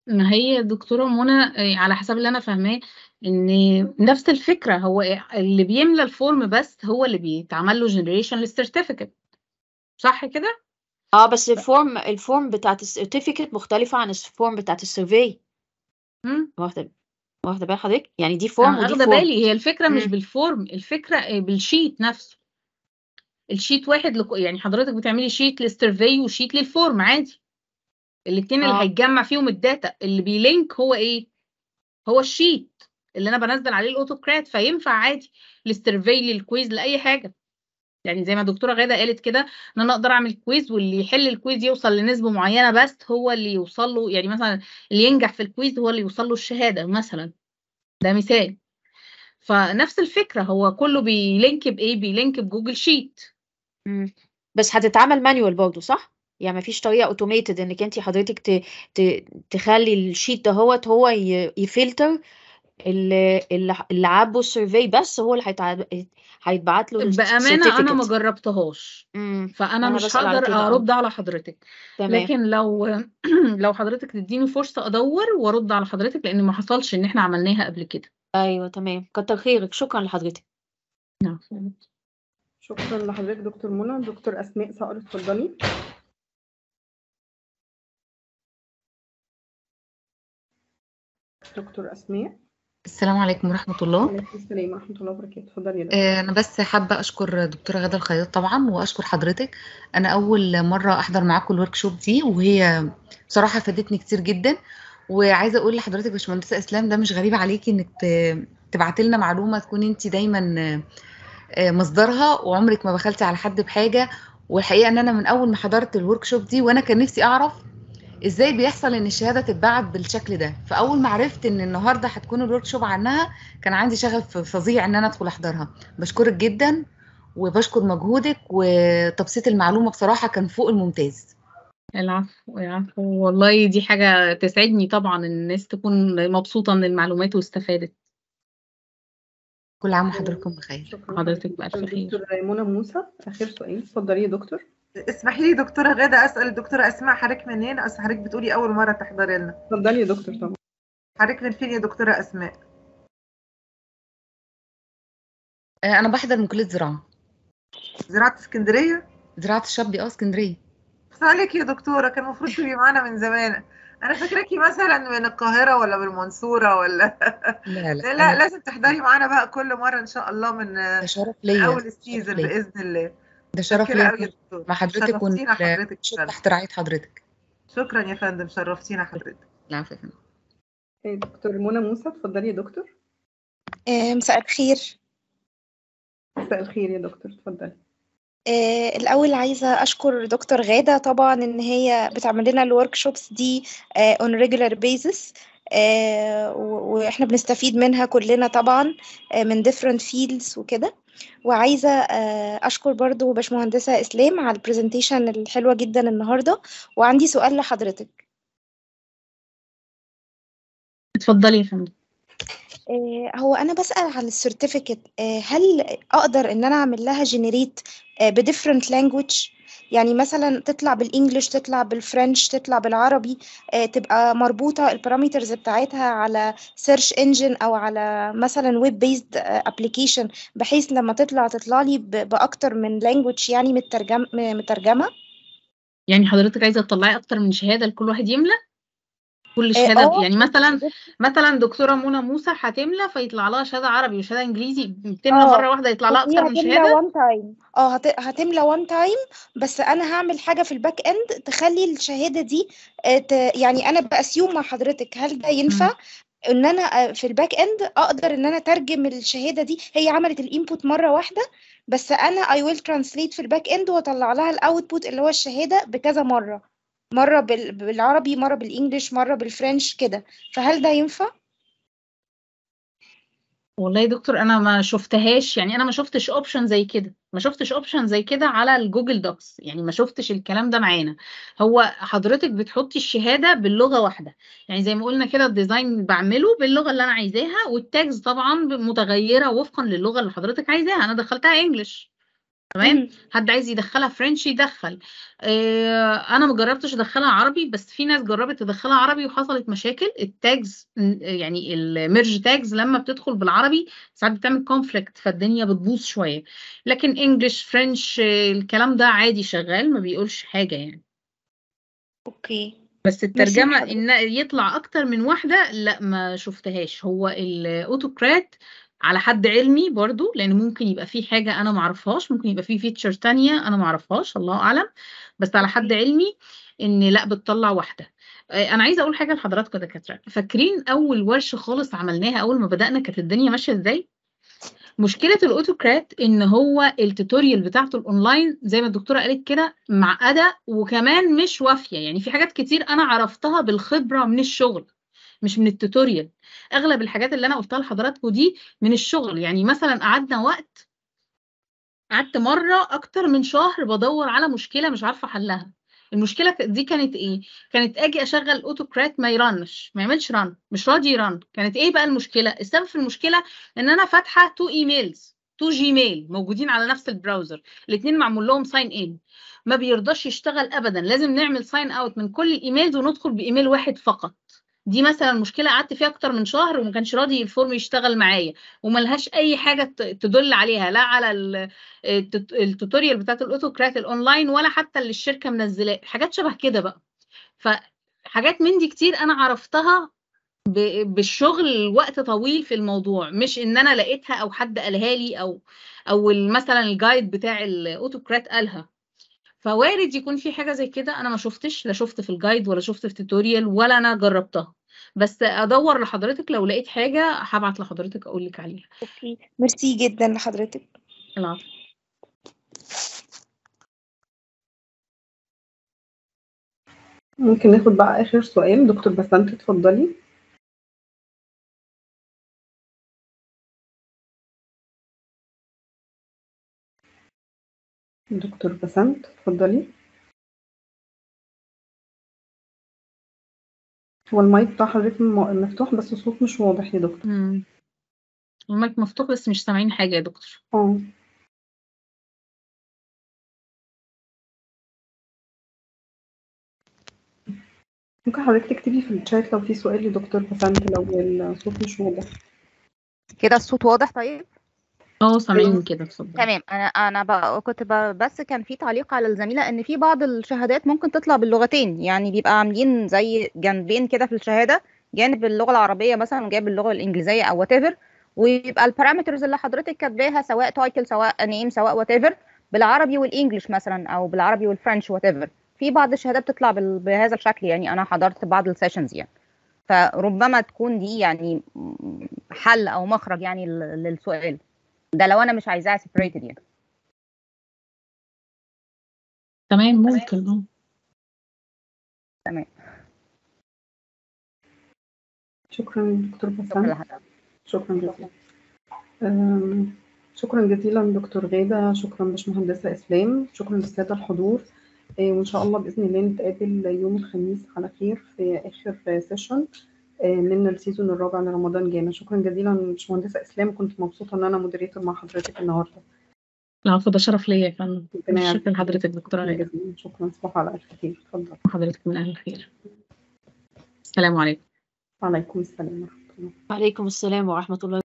ما هي دكتورة منى آه، على حسب اللي أنا فاهماه إن نفس الفكرة هو اللي بيملى الفورم بس هو اللي بيتعمل له جنريشن للسيرتيفيكت صح كده؟ اه بس الفورم الفورم بتاعت السيرتيفيكت مختلفة عن الفورم بتاعت السيرفي مم. واخدة واخدة بال حضرتك يعني دي فورم أنا ودي واخدة فورم بالي هي الفكرة مش مم. بالفورم الفكرة آه، بالشيت نفسه الشيت واحد لك... يعني حضرتك بتعملي شيت للسيرفي وشيت للفورم عادي الاتنين اللي اه هيتجمع فيهم الداتا اللي بيلينك هو ايه هو الشيت اللي انا بنزل عليه الاوتوكرات فينفع عادي للسيرفي للكويز لاي حاجه يعني زي ما دكتوره غاده قالت كده ان انا اقدر اعمل كويز واللي يحل الكويز يوصل لنسبه معينه بس هو اللي يوصل له يعني مثلا اللي ينجح في الكويز هو اللي يوصل له الشهاده مثلا ده مثال فنفس الفكره هو كله بيلينك بايه بيلينك بجوجل شيت مم. بس هتتعمل مانيوال برضه صح؟ يعني مفيش طريقة اوتوميتد انك انت حضرتك ت... ت... تخلي الشيت ده هوت هو ي... يفلتر اللي اللي اللي عبوا السيرفي بس هو اللي هيتع... هيتبعت له بامانه انا ما السيرتيفيكت جربتهاش امم فانا انا مش بسأل على هقدر كده اه ارد على حضرتك تمام لكن لو لو حضرتك تديني فرصة ادور وارد على حضرتك لان ما حصلش ان احنا عملناها قبل كده ايوه تمام كتر خيرك شكرا لحضرتك نعم شكرا لحضرتك دكتور منى دكتور اسماء صقر اتفضلي دكتور اسماء السلام عليكم ورحمة الله وعليكم السلام ورحمه الله وبركاته اتفضلي يا دكتور آه، أنا بس حابة أشكر دكتورة غادة الخياط طبعا وأشكر حضرتك أنا أول مرة أحضر معاكم الورك شوب دي وهي بصراحة فادتني كتير جدا وعايزة أقول لحضرتك باشمهندسة إسلام ده مش غريب عليكي إنك تبعتي لنا معلومة تكون أنت دايما آه، آه، مصدرها وعمرك ما بخلتي على حد بحاجة والحقيقة إن أنا من أول ما حضرت الورك شوب دي وأنا كان نفسي أعرف ازاي بيحصل ان الشهاده تتبعت بالشكل ده فاول ما عرفت ان النهارده هتكون الورك شوب عنها كان عندي شغف فظيع ان انا ادخل احضرها بشكرك جدا وبشكر مجهودك وتبسيط المعلومه بصراحه كان فوق الممتاز العفو العفو والله دي حاجة تسعدني طبعا ان الناس تكون مبسوطة من المعلومات واستفادت كل عام وحضراتكم بخير شكرا حضرتك بألف خير دكتور منى موسى اخر سؤال اتفضلي يا دكتور اسمحي لي دكتورة غادة أسأل الدكتورة أسماء حضرتك منين؟ أصل حضرتك بتقولي أول مرة تحضري لنا اتفضلي يا دكتور طبعا حضرتك من فين يا دكتورة أسماء؟ آه، انا بحضر من كليه زراعه زراعة اسكندرية؟ زراعه الشبي اه اسكندريه بس عليك يا دكتورة كان المفروض تبقي معانا من زمان أنا فاكراكي مثلا من القاهرة ولا من المنصورة ولا لا لا لا, أنا لا لازم تحضري معانا بقى كل مرة إن شاء الله من ده شرف من ليا أول شرف السيزون ليا بإذن الله ده شرف شكرا ليا قوي يا أكون دكتور مع حضرتك شرفتينا حضرتك ونشوف فعلا تحت رعايه حضرتك شكرا يا فندم شرفتينا حضرتك العفو يا فندم إيه، دكتور منى موسى اتفضلي يا دكتور آه، مساء الخير مساء الخير يا دكتور اتفضلي آه، الأول عايزة أشكر دكتور غادة طبعا إن هي بتعمل لنا الورك شوبس دي آه، on regular basis آه، و- وإحنا بنستفيد منها كلنا طبعا آه، من different fields وكده وعايزة آه، أشكر برضو باشمهندسة إسلام على البرزنتيشن الحلوة جدا النهاردة وعندي سؤال لحضرتك اتفضلي يا فندم آه، هو أنا بسأل عن السيرتيفيكت هل أقدر إن أنا أعمل لها جنريت بديفرنت لانجوج يعني مثلا تطلع بالإنجليش تطلع بالفرنش تطلع بالعربي آه، تبقى مربوطة البارامترز بتاعتها على سيرش انجن أو على مثلا ويب بيزد ابلكيشن بحيث لما تطلع تطلع لي ب- بأكتر من لانجوج يعني مترجم مترجمة يعني حضرتك عايزة تطلعي اكتر من شهادة لكل واحد يملى كل اه شهادة آه، يعني مثلا مثلا دكتورة منى موسى هتملى فيطلع لها شهادة عربي وشهادة انجليزي بتملى اه مرة واحدة يطلع لها بس هي اكتر من هتملى شهادة وان تايم اه هت... هتملى وان تايم بس انا هعمل حاجه في الباك اند تخلي الشهاده دي آه، ت... يعني انا باسيوم مع حضرتك هل ده مم. ينفع ان انا آه، في الباك اند اقدر ان انا اترجم الشهاده دي هي عملت الانبوت مره واحده بس انا اي ويل ترانسليت في الباك اند واطلع لها الاوتبوت اللي هو الشهاده بكذا مره مره بال... بالعربي مره بالانجليش مره بالفرنش كده فهل ده ينفع والله يا دكتور انا ما شفتهاش يعني انا ما شفتش اوبشن زي كده ما شفتش اوبشن زي كده على الجوجل دوكس يعني ما شفتش الكلام ده معانا هو حضرتك بتحطي الشهاده باللغه واحده يعني زي ما قلنا كده الديزاين بعمله باللغه اللي انا عايزاها والتاجز طبعا متغيره وفقا للغه اللي حضرتك عايزاها انا دخلتها انجلش تمام مم. حد عايز يدخلها فرنش يدخل آه انا ما جربتش ادخلها عربي بس في ناس جربت تدخلها عربي وحصلت مشاكل التاجز يعني الميرج تاجز لما بتدخل بالعربي ساعات بتعمل كونفليكت فالدنيا بتبوظ شويه لكن انجلش فرنش الكلام ده عادي شغال ما بيقولش حاجه يعني اوكي بس ميرسي الترجمة لحضرتك ان يطلع اكتر من واحدة لا ما شفتهاش هو الاوتوكرات على حد علمي برضو لان ممكن يبقى فيه حاجة انا معرفهاش ممكن يبقى فيه فيتشر تانية انا معرفهاش الله اعلم بس على حد اوكي علمي ان لا بتطلع واحدة آه، انا عايزة اقول حاجة لحضراتكم يا دكاترة فاكرين اول ورشة خالص عملناها اول ما بدأنا كانت الدنيا ماشية ازاي مشكلة الأوتوكرات إن هو التوتوريال بتاعته الأونلاين زي ما الدكتورة قالت كده معقدة وكمان مش وافية يعني في حاجات كتير أنا عرفتها بالخبرة من الشغل مش من التوتوريال أغلب الحاجات اللي أنا قلتها لحضراتكم دي من الشغل يعني مثلا قعدنا وقت قعدت مرة أكتر من شهر بدور على مشكلة مش عارفة حلها المشكلة ك- دي كانت إيه؟ كانت أجي أشغل أوتوكرات ما يرنش ما يعملش رن مش راضي يرن كانت إيه بقى المشكلة؟ السبب في المشكلة إن أنا فاتحة تو إيميلز تو جيميل موجودين على نفس البراوزر الاثنين معمول لهم ساين إن ما بيرضاش يشتغل أبدا لازم نعمل ساين أوت من كل الإيميلز وندخل بإيميل واحد فقط دي مثلا مشكلة قعدت فيها أكتر من شهر وما كانش راضي الفورم يشتغل معايا وملهاش أي حاجة ت- تدل عليها لا على ال التوت- التوتوريال بتاعت الاوتوكرات الاونلاين ولا حتى اللي الشركه منزلاه حاجات شبه كده بقى فحاجات من دي كتير انا عرفتها ب- بالشغل وقت طويل في الموضوع مش ان انا لقيتها او حد قالها لي او او ال- مثلا الجايد بتاع الاوتوكرات قالها فوارد يكون في حاجه زي كده انا ما شفتش لا شفت في الجايد ولا شفت في توتوريال ولا انا جربتها بس ادور لحضرتك لو لقيت حاجه هبعت لحضرتك اقول لك عليها اوكي ميرسي جدا لحضرتك العفو ممكن ناخد بقى آخر سؤال دكتور بسنت اتفضلي دكتور بسنت اتفضلي هو المايك بتاع حضرتك م- مفتوح بس الصوت مش واضح يا دكتور مم. المايك مفتوح بس مش سامعين حاجه يا دكتور اه ممكن حضرتك تكتبي في الشات لو في سؤال لدكتور بسنت لو الصوت مش واضح كده الصوت واضح طيب اه سامعين كده اتفضل تمام انا انا بقى كنت ب- بس كان في تعليق على الزميله ان في بعض الشهادات ممكن تطلع باللغتين يعني بيبقى عاملين زي جنبين كده في الشهاده جانب اللغه العربيه مثلا وجانب اللغه الانجليزيه او وات ايفر ويبقى البارامترز اللي حضرتك كاتباها سواء تايتل سواء نيم سواء وات ايفر بالعربي والانجليش مثلا او بالعربي والفرنش وات ايفر في بعض الشهادات بتطلع بال- بهذا الشكل يعني انا حضرت بعض السيشنز يعني فربما تكون دي يعني حل او مخرج يعني لل- للسؤال ده لو انا مش عايزاها separated يعني تمام ممكن اه تمام شكرا دكتور شكرا بسنت لحضرتك شكرا جزيلا أم، شكرا جزيلا دكتور غادة شكرا باشمهندسة إسلام شكرا للسادة الحضور إيه، وإن شاء الله بإذن الله نتقابل يوم الخميس على خير في آخر سيشن من السيزون الرابع لرمضان جانا شكرا جزيلا باشمهندسة إسلام كنت مبسوطة إن أنا مودريتور مع حضرتك النهاردة العفو ده شرف ليا يا فندم ربنا يعزك. شكرا لحضرتك دكتورة شكرا غادة جزيلا شكرا تصبحوا على ألف خير اتفضل حضرتك من أهل الخير السلام عليكم وعليكم السلام ورحمة الله وعليكم السلام ورحمة الله